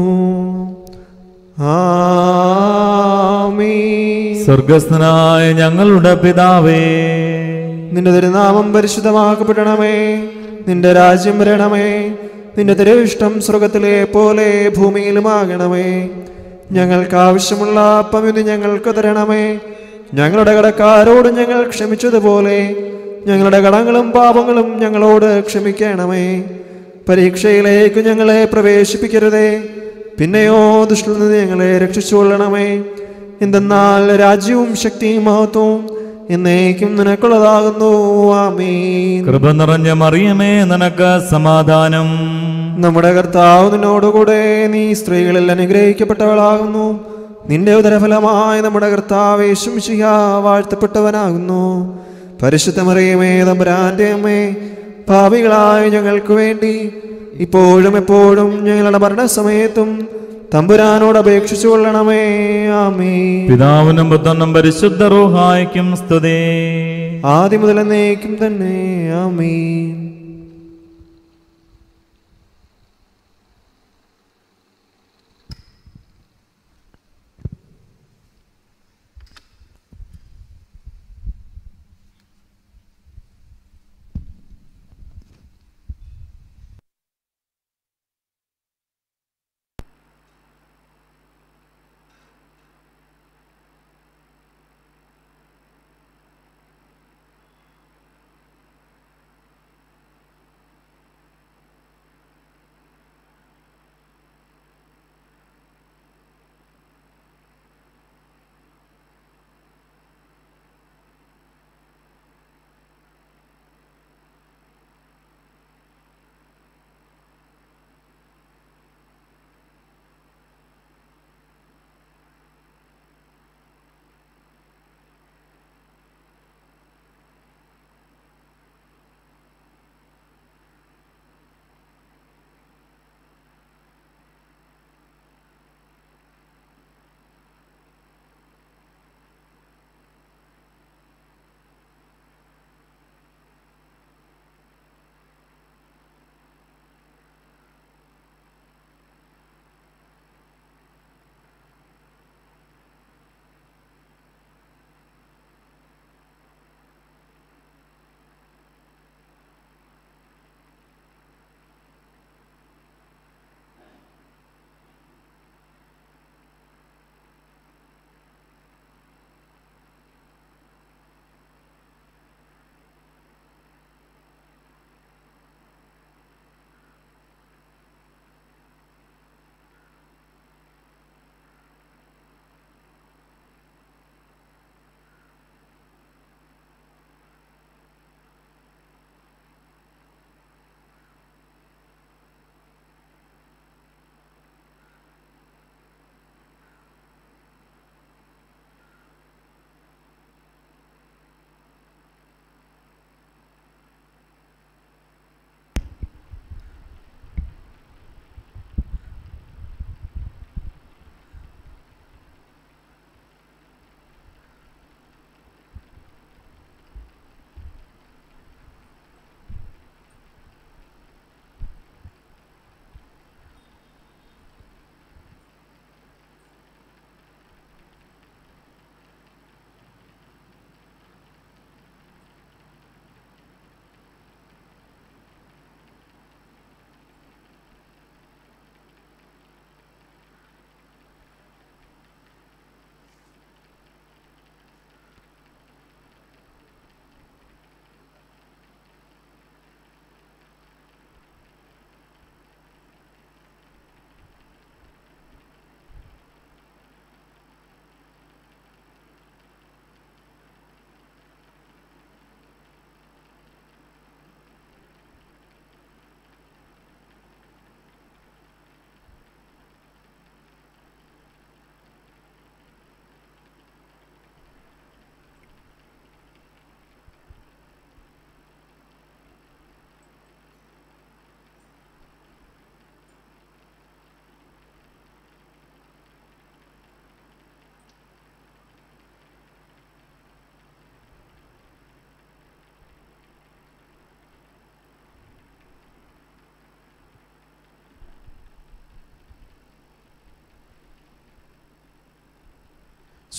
ആമീൻ സ്വർഗസ്ഥനായ ഞങ്ങളുടെ പിതാവേ നിന്റെ തിരുനാമം പരിശുദ്ധമാക്കപ്പെടണമേ നിന്റെ രാജ്യം വരണമേ നിന്റെ തിരുവിഷ്ടം സ്വർഗത്തിലെ പോലെ ഭൂമിയിലുമാകണമേ ഞങ്ങൾക്ക് ആവശ്യമുള്ള അപ്പം ഇത് ഞങ്ങൾക്ക് തരണമേ ഞങ്ങളുടെ കടക്കാരോട് ഞങ്ങൾ ക്ഷമിച്ചതുപോലെ ഞങ്ങളുടെ കടങ്ങളും പാപങ്ങളും ഞങ്ങളോട് ക്ഷമിക്കണമേ പരീക്ഷയിലേക്ക് ഞങ്ങളെ പ്രവേശിപ്പിക്കരുതേ പിന്നെയോ ദുഷ്ടത്തിൽ നിന്ന് ഞങ്ങളെ രക്ഷിച്ചുകൊള്ളണമേ എന്തെന്നാൽ രാജ്യവും ശക്തിയും മഹത്വവും എന്നേക്കും നിനക്കുള്ളതാകുന്നു ആമീൻ കൃപ നിറഞ്ഞ മറിയമേ നിനക്ക് സമാധാനം നമ്മുടെ കർത്താവ് നിന്നോടുകൂടെ നീ സ്ത്രീകളിൽ അനുഗ്രഹിക്കപ്പെട്ടവളാകുന്നു നിന്റെ ഉദരഫലമായ നമ്മുടെ കർത്താവ് യേശുമിശിഹ വാഴ്ത്തപ്പെട്ടവനാകുന്നു പരിശുദ്ധ മറിയമേ തമ്പുരാന്റെ അമ്മേ പാപികളായ ഞങ്ങൾക്ക് വേണ്ടി ഇപ്പോഴും എപ്പോഴും ഞങ്ങളുടെ മരണസമയത്തും തമ്പുരാനോട് അപേക്ഷിച്ചു കൊള്ളണമേ ആമേ പിതാവിനും പുത്രനും പരിശുദ്ധ റൂഹായിക്കും സ്തുതി ആദ്യം മുതൽ എന്നേക്കും തന്നെ ആമീൻ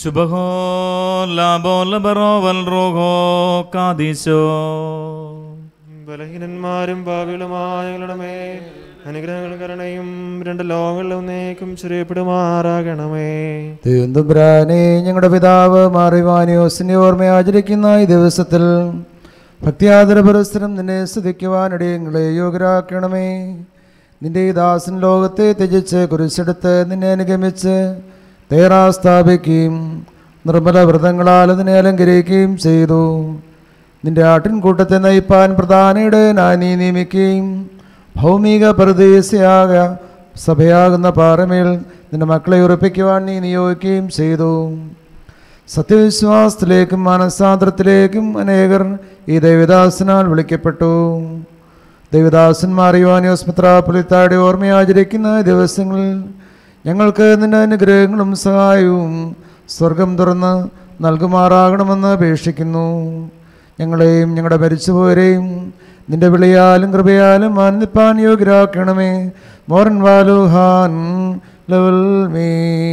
ശുഭഹോ ലാബോ ലബറോ വൽറോഹോ കാദീശോ ബലഹീനന്മാരും ഭാവികളുമായ ഞങ്ങളുടെ മേൽ അനുഗ്രഹങ്ങളും കരുണയും രണ്ട് ലോകങ്ങളിലും ഒന്നേക്കും ചെറിയപ്പെടുമാറാകണമേ ദൈവംതുബ്രാനെ ഞങ്ങളുടെ പിതാവ് മാറിവാനിയോസിന്റെ ഓർമ്മ ആചരിക്കുന്ന ഈ ദിവസത്തിൽ ഭക്തിയാദര പരസ്പരം നിന്നെ സ്തുതിക്കുവാനിടെ ഞങ്ങളെ യോഗ്യരാക്കണമേ നിന്റെ ഈ ദാസൻ ലോകത്തെ ത്യജിച്ച് കുരിശെടുത്ത് നിന്നെ അനുഗമിച്ച് തേറാ സ്ഥാപിക്കുകയും നിർമ്മല വ്രതങ്ങളാൽ അതിനെ അലങ്കരിക്കുകയും ചെയ്തു നിന്റെ ആട്ടിൻകൂട്ടത്തെ നയിപ്പാൻ പ്രധാനയുടെ നാനി നിയമിക്കുകയും ഭൗമിക പരദേശയാക സഭയാകുന്ന പാറമേൽ നിന്റെ മക്കളെ ഉറപ്പിക്കുവാൻ നീ നിയോഗിക്കുകയും ചെയ്തു സത്യവിശ്വാസത്തിലേക്കും മനസ്സാന്ത്രത്തിലേക്കും അനേകർ ഈ ദൈവദാസനാൽ വിളിക്കപ്പെട്ടു ദൈവദാസന്മാർ യുവാനിയോസ് മിത്രാപുലിത്താടെ ഓർമ്മയാചരിക്കുന്ന ദിവസങ്ങളിൽ ഞങ്ങൾക്ക് നിന്റെ അനുഗ്രഹങ്ങളും സഹായവും സ്വർഗം തുറന്ന് നൽകുമാറാകണമെന്ന് അപേക്ഷിക്കുന്നു ഞങ്ങളെയും ഞങ്ങളുടെ മരിച്ചുപോയരെയും നിന്റെ വിളിയാലും കൃപയാലും ആനന്ദിപ്പാൻ യോഗ്യരാക്കണമേ മോറൻ വാലുഹാൻ ലവൽ മീ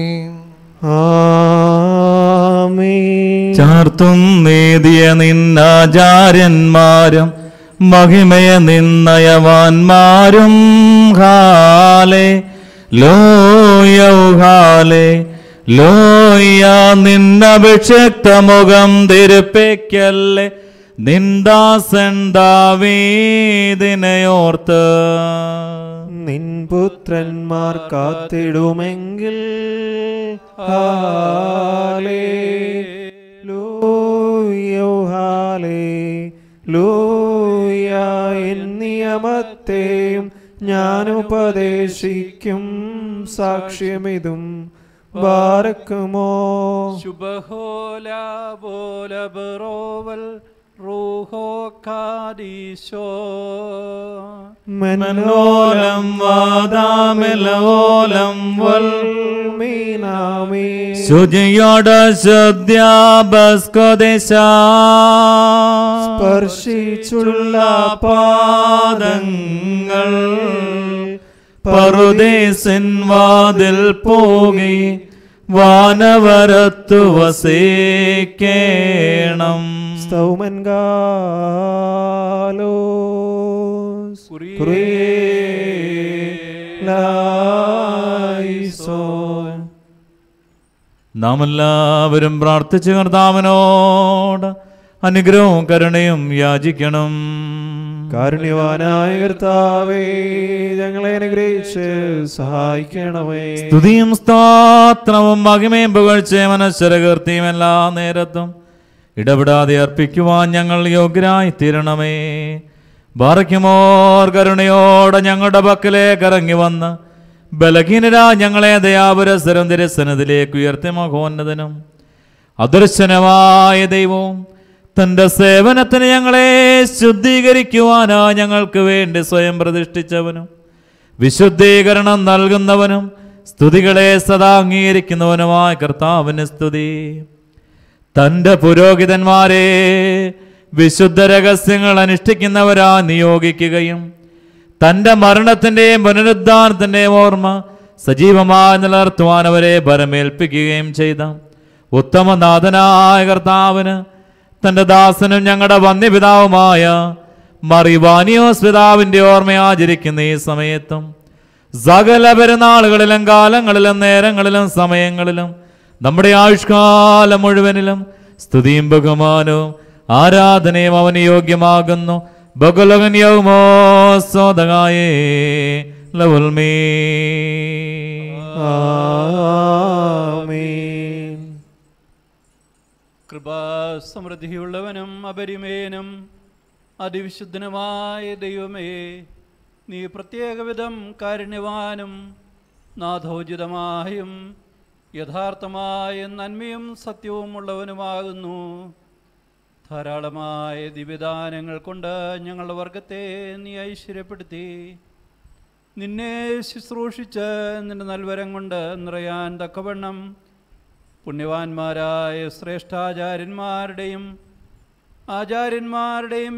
ചാർത്തും നേതിയ നിന്നാചാര്യന്മാരും മഹിമയ നിന്നയവാന്മാരും ഹാലെ ലോയൗഹാലെ ലോയ നിന്നഭിഷിക്ത മുഖം തിരുപ്പിക്കല്ലേ നിന്ദാസൻ ദാവീദിനെയോർത്ത് നിൻ പുത്രന്മാർ കാത്തിടുമെങ്കിൽ ഹാലേ ലൂയോ ഹാലേ ലൂയ നിയമത്തെയും ഞാൻ ഉപദേശിക്കും സാക്ഷ്യമിതും ബാരക്കുമോ ശുഭഹോല ബോല ബറോവൽ റൂഹോ കാദീശോ മനോലം വാദാമിലോലം വൽ മീനാമീ ശുചിയോട് ശുദ്ധ്യാബസ്കദേശ സ്പർശിച്ചുള്ള പാദങ്ങൾ പറുദേശൻ വാതിൽ പോകി വാനവരത്തു വസേക്കേണം സ്തൗമൻ ഗാലോസ് കുറിയേലായിസോൻ നാം എല്ലാവരും പ്രാർത്ഥിച്ച് കർത്താവിനോട് അനുഗ്രഹവും കരുണയും യാചിക്കണം കാരുണ്യവാനായ കർത്താവേ ഞങ്ങളെ അനുഗ്രഹിച്ച് സഹായിക്കണമേ സ്തുതിയും സ്തോത്രവും മഹിമയും പുകഴ്ചയും മനശ്വരകീർത്തിയും എല്ലാ നേരത്തും ഇടപെടാതെ അർപ്പിക്കുവാൻ ഞങ്ങൾ യോഗ്യരായി തീരണമേ ബാറയ്ക്കുമോർ കരുണയോടെ ഞങ്ങളുടെ പക്കലേക്ക് ഇറങ്ങി വന്ന് ബലഹീനരാ ഞങ്ങളെ ദയാപുരസരം തിരസനത്തിലേക്ക് ഉയർത്തി മഹോന്നതനും അദർശനമായ ദൈവവും തൻ്റെ സേവനത്തിന് ഞങ്ങളെ ശുദ്ധീകരിക്കുവാനാ ഞങ്ങൾക്ക് വേണ്ടി സ്വയം പ്രതിഷ്ഠിച്ചവനും വിശുദ്ധീകരണം നൽകുന്നവനും സ്തുതികളെ സദാ അംഗീകരിക്കുന്നവനുമായ കർത്താവിന് സ്തുതി തൻ്റെ പുരോഹിതന്മാരെ വിശുദ്ധ രഹസ്യങ്ങൾ അനുഷ്ഠിക്കുന്നവരാ നിയോഗിക്കുകയും തൻ്റെ മരണത്തിൻ്റെയും പുനരുദ്ധാനത്തിൻ്റെയും ഓർമ്മ സജീവമായി നിലനിർത്തുവാൻ അവരെ ഭരമേൽപ്പിക്കുകയും ചെയ്ത ഉത്തമനാഥനായ കർത്താവിന് തൻ്റെ ദാസനും ഞങ്ങളുടെ വന്യപിതാവുമായ മറിവാനിയോസ് പിതാവിൻ്റെ ഓർമ്മ ആചരിക്കുന്ന ഈ സമയത്തും സകല പെരുന്നാളുകളിലും കാലങ്ങളിലും നേരങ്ങളിലും സമയങ്ങളിലും നമ്മുടെ ആയുഷ്കാലം മുഴുവനിലും സ്തുതിയും ബഹുമാനവും ആരാധനയും അവന് യോഗ്യമാകുന്നു ബഹുലകൻ യൗമോ സോദകായേ ലവുൽമീ ആമീൻ കൃപാസമൃദ്ധിയുള്ളവനും അപരിമേനും അതിവിശുദ്ധനുമായ ദൈവമേ നീ പ്രത്യേകവിധം കാരുണ്യവാനും നാഥോചിതമായും യഥാർത്ഥമായ നന്മയും സത്യവും ഉള്ളവനുമാകുന്നു ധാരാളമായ ദിവ്യദാനങ്ങൾ കൊണ്ട് ഞങ്ങളുടെ വർഗത്തെ നീ ഐശ്വര്യപ്പെടുത്തി നിന്നെ ശുശ്രൂഷിച്ച് നിന്റെ നൽവരം കൊണ്ട് നിറയാൻ തക്കവണ്ണം പുണ്യവാന്മാരായ ശ്രേഷ്ഠാചാര്യന്മാരുടെയും ആചാര്യന്മാരുടെയും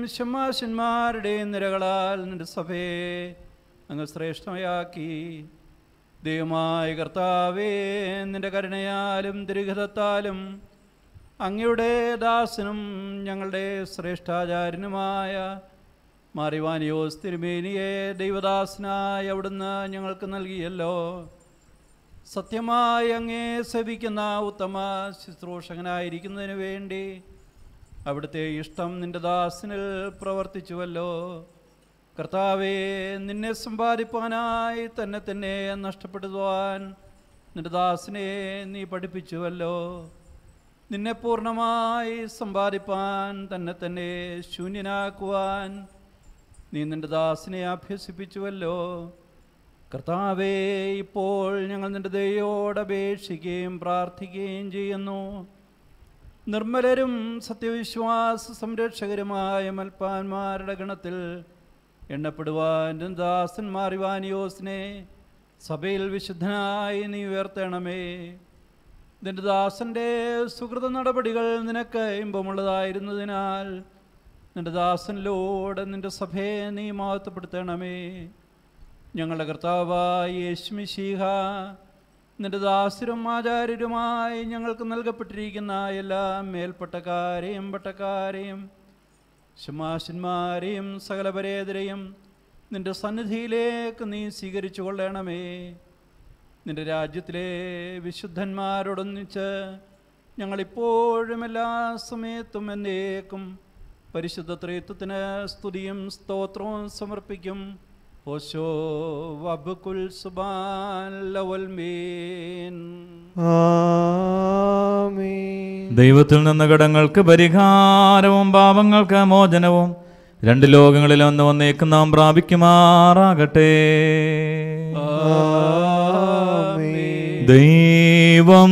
ശമാശന്മാരുടെയും നിരകളാൽ നിന്റെ സഭയെ അങ്ങ് ശ്രേഷ്ഠയാക്കി ദൈവമായ കർത്താവേ നിന്റെ കരുണയാലും തിരുഹിതത്താലും അങ്ങയുടെ ദാസനും ഞങ്ങളുടെ ശ്രേഷ്ഠാചാര്യനുമായ മാറിവാനിയോസ് തിരുമേനിയെ ദൈവദാസനായി അവിടുന്ന് ഞങ്ങൾക്ക് നൽകിയല്ലോ സത്യമായി അങ്ങേ സേവിക്കുന്ന ഉത്തമ ശുശ്രൂഷകനായിരിക്കുന്നതിന് വേണ്ടി അവിടുത്തെ ഇഷ്ടം നിന്റെ ദാസനിൽ പ്രവർത്തിച്ചുവല്ലോ കർത്താവെ നിന്നെ സമ്പാദിപ്പാനായി തന്നെ തന്നെ നഷ്ടപ്പെടുത്തുവാൻ നിന്റെ ദാസനെ നീ പഠിപ്പിച്ചുവല്ലോ നിന്നെ പൂർണ്ണമായി സമ്പാദിപ്പാൻ തന്നെ തന്നെ ശൂന്യനാക്കുവാൻ നീ നിന്റെ ദാസനെ അഭ്യസിപ്പിച്ചുവല്ലോ കർത്താവേ ഇപ്പോൾ ഞങ്ങൾ നിന്റെ ദയോട് അപേക്ഷിക്കുകയും പ്രാർത്ഥിക്കുകയും ചെയ്യുന്നു നിർമ്മലരും സത്യവിശ്വാസ സംരക്ഷകരുമായ മൽപ്പാന്മാരുടെ ഗണത്തിൽ എണ്ണപ്പെടുവാൻ നിന്റെ ദാസൻ മാറിവാനിയോസിനെ സഭയിൽ വിശുദ്ധനായി നീ ഉയർത്തണമേ നിന്റെ ദാസന്റെ സുഹൃത നടപടികൾ നിനക്ക് ഇമ്പമുള്ളതായിരുന്നതിനാൽ നിന്റെ ദാസനിലൂടെ നിന്റെ സഭയെ നീ മഹത്വപ്പെടുത്തണമേ ഞങ്ങളുടെ കർത്താവായ യേശുമിശീഹ നിന്റെ ദാസരും ആചാര്യരുമായി ഞങ്ങൾക്ക് നൽകപ്പെട്ടിരിക്കുന്ന എല്ലാ മേൽപ്പട്ടക്കാരെയും പട്ടക്കാരെയും ശമാശന്മാരെയും സകലപരേതരെയും നിന്റെ സന്നിധിയിലേക്ക് നീ സ്വീകരിച്ചു കൊള്ളണമേ നിന്റെ രാജ്യത്തിലെ വിശുദ്ധന്മാരോടൊന്നിച്ച് ഞങ്ങളിപ്പോഴും എല്ലാ സമയത്തും എന്നേക്കും പരിശുദ്ധ ത്രിത്വത്തിന് സ്തുതിയും സ്തോത്രവും സമർപ്പിക്കും ഓശോ വബുക്കുൽ സുബാൻ ലവൽ മീൻ ദൈവത്തിൽ നിന്ന് കടങ്ങൾക്ക് പരിഹാരവും പാപങ്ങൾക്ക് മോചനവും രണ്ട് ലോകങ്ങളിൽ ഒന്ന് വന്നേക്കും നാം പ്രാപിക്കുമാറാകട്ടെ ദൈവം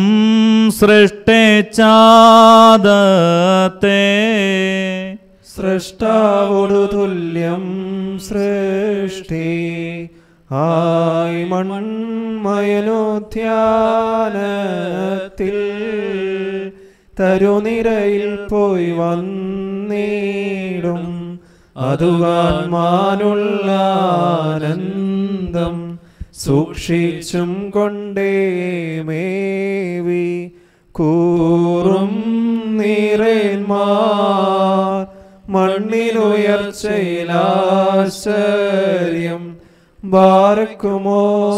സൃഷ്ടിച്ചാദത്തെ സൃഷ്ടാവോടു തുല്യം സൃഷ്ടി ആയി മൺമയനോധ്യാനത്തിൽ തരുനിരയിൽ പോയി വന്നിടും അതുകാന്മാനുള്ള ആനന്ദം സൂക്ഷിച്ചും കൊണ്ടേ മേവി കൂറും നീറേന്മാർ മണ്ണിനുയർച്ചയിലാശ്ചര്യം ബാരക്കുമോ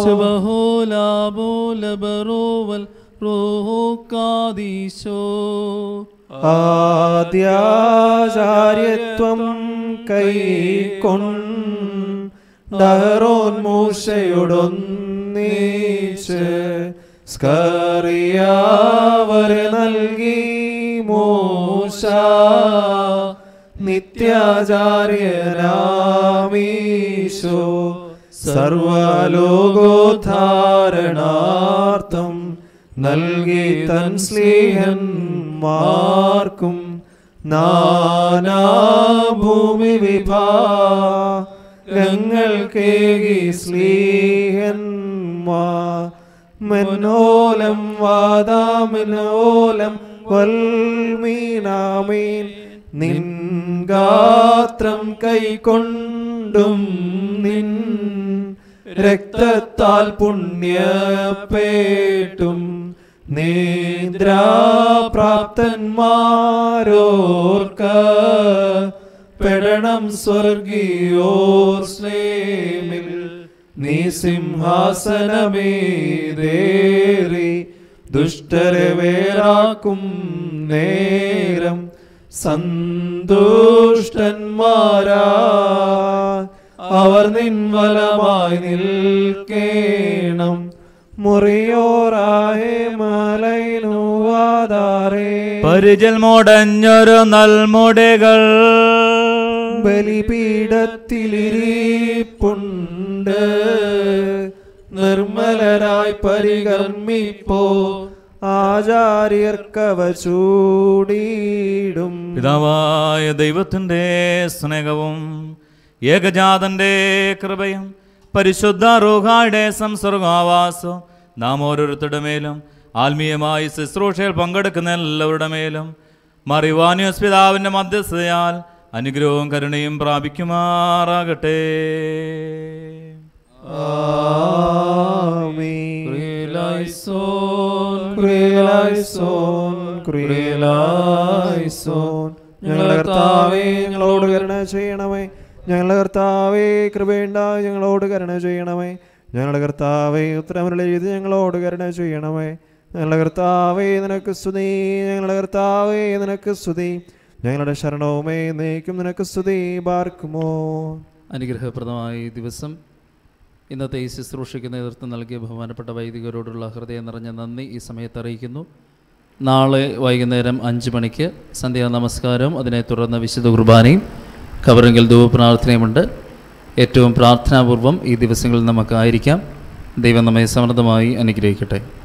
ശുഭഹോലാബോലബറോവൽ റോഹോക്കാദീശോ ആദ്യാചാര്യത്വം കൈക്കൊണ്ടഹറോൻ മൂശയോടൊന്നീച്ച് സ്കറിയാവരെ നൽകി മൂശ നിത്യാചാര്യനാമീശോ സർവലോകോദ്ധാരണാർത്ഥം നൽകി തൻ സ്ലീഹന്മാർക്കും നാനാഭൂമി വിഭാഗങ്ങൾക്കേകി സ്ലീഹന്മാർ മെന്നോലം വാദാമിനോലം വൽമീനാമീൻ നിൻ ഗാത്രം കൈക്കൊണ്ടും നിൻ രക്തത്താൽ പുണ്യപേട്ടും നിദ്രാപ്രാപ്തന്മാരോർക്ക പെടണം സ്വർഗീയോർ സ്ലേമിൽ നീ സിംഹാസനമേതേറി ദുഷ്ടരെ വേറാക്കും നേരം സന്തുഷ്ടന്മാരാ അവർ നിൻവലമായി നിൽക്കേണം മുറിയോറാഹേ മലൈനുവാദാറേ പരിചൽ മുടഞ്ഞൊരു നൽമുടികൾ ബലിപീഠത്തിലിരിപ്പുണ്ട് നിർമ്മലരായി പരികർമ്മിപ്പോ ആചാര്യർക്കവ ചൂടിയിടും പിതാവായ ദൈവത്തിൻ്റെ സ്നേഹവും ഏകജാതന്റെ കൃപയും പരിശുദ്ധ റൂഹായുടെ സംസർഗാവാസവും നാം ഓരോരുത്തരുടെ മേലും ആത്മീയമായി ശുശ്രൂഷയിൽ പങ്കെടുക്കുന്ന എല്ലാവരുടെ മേലും മറിവാനിയോസ് പിതാവിൻ്റെ മധ്യസ്ഥതയാൽ അനുഗ്രഹവും കരുണയും പ്രാപിക്കുമാറാകട്ടെ ആമേൻ ക്രിയലായിസോൻ ക്രിയലായിസോൻ ക്രിയലായിസോൻ ഞങ്ങളുടെ കർത്താവേ ഞങ്ങളോട് കരുണ ചെയ്യണമേ ഞങ്ങളുടെ കർത്താവേ കൃപയുണ്ട ഞങ്ങളോട് കരുണ ചെയ്യണമേ ഞങ്ങളുടെ കർത്താവേ ഉത്തരമരുളി ചെയ്ത് ഞങ്ങളോട് കരുണ ചെയ്യണമേ ഞങ്ങളുടെ കർത്താവേ നിനക്ക് സ്തുതി ഞങ്ങളുടെ കർത്താവേ നിനക്ക് സ്തുതി ഞങ്ങളുടെ ശരണവുമേ നീക്കും നിനക്ക് സ്തുതി പാർക്കുമോ അനുഗ്രഹപ്രദമായ ഈ ദിവസം ഇന്നത്തെ ഈ ശുശ്രൂഷയ്ക്ക് നേതൃത്വം നൽകിയ ബഹുമാനപ്പെട്ട വൈദികരോടുള്ള ഹൃദയം നിറഞ്ഞ നന്ദി ഈ സമയത്ത് അറിയിക്കുന്നു നാളെ വൈകുന്നേരം അഞ്ച് മണിക്ക് സന്ധ്യാ നമസ്കാരം അതിനെ തുടർന്ന് വിശുദ്ധ കുർബാനയും ഖബറെങ്കിൽ ധൂപപ്രാർത്ഥനയുമുണ്ട് ഏറ്റവും പ്രാർത്ഥനാപൂർവം ഈ ദിവസങ്ങളിൽ നമുക്കായിരിക്കാം ദൈവം നമ്മെ സമൃദ്ധമായി അനുഗ്രഹിക്കട്ടെ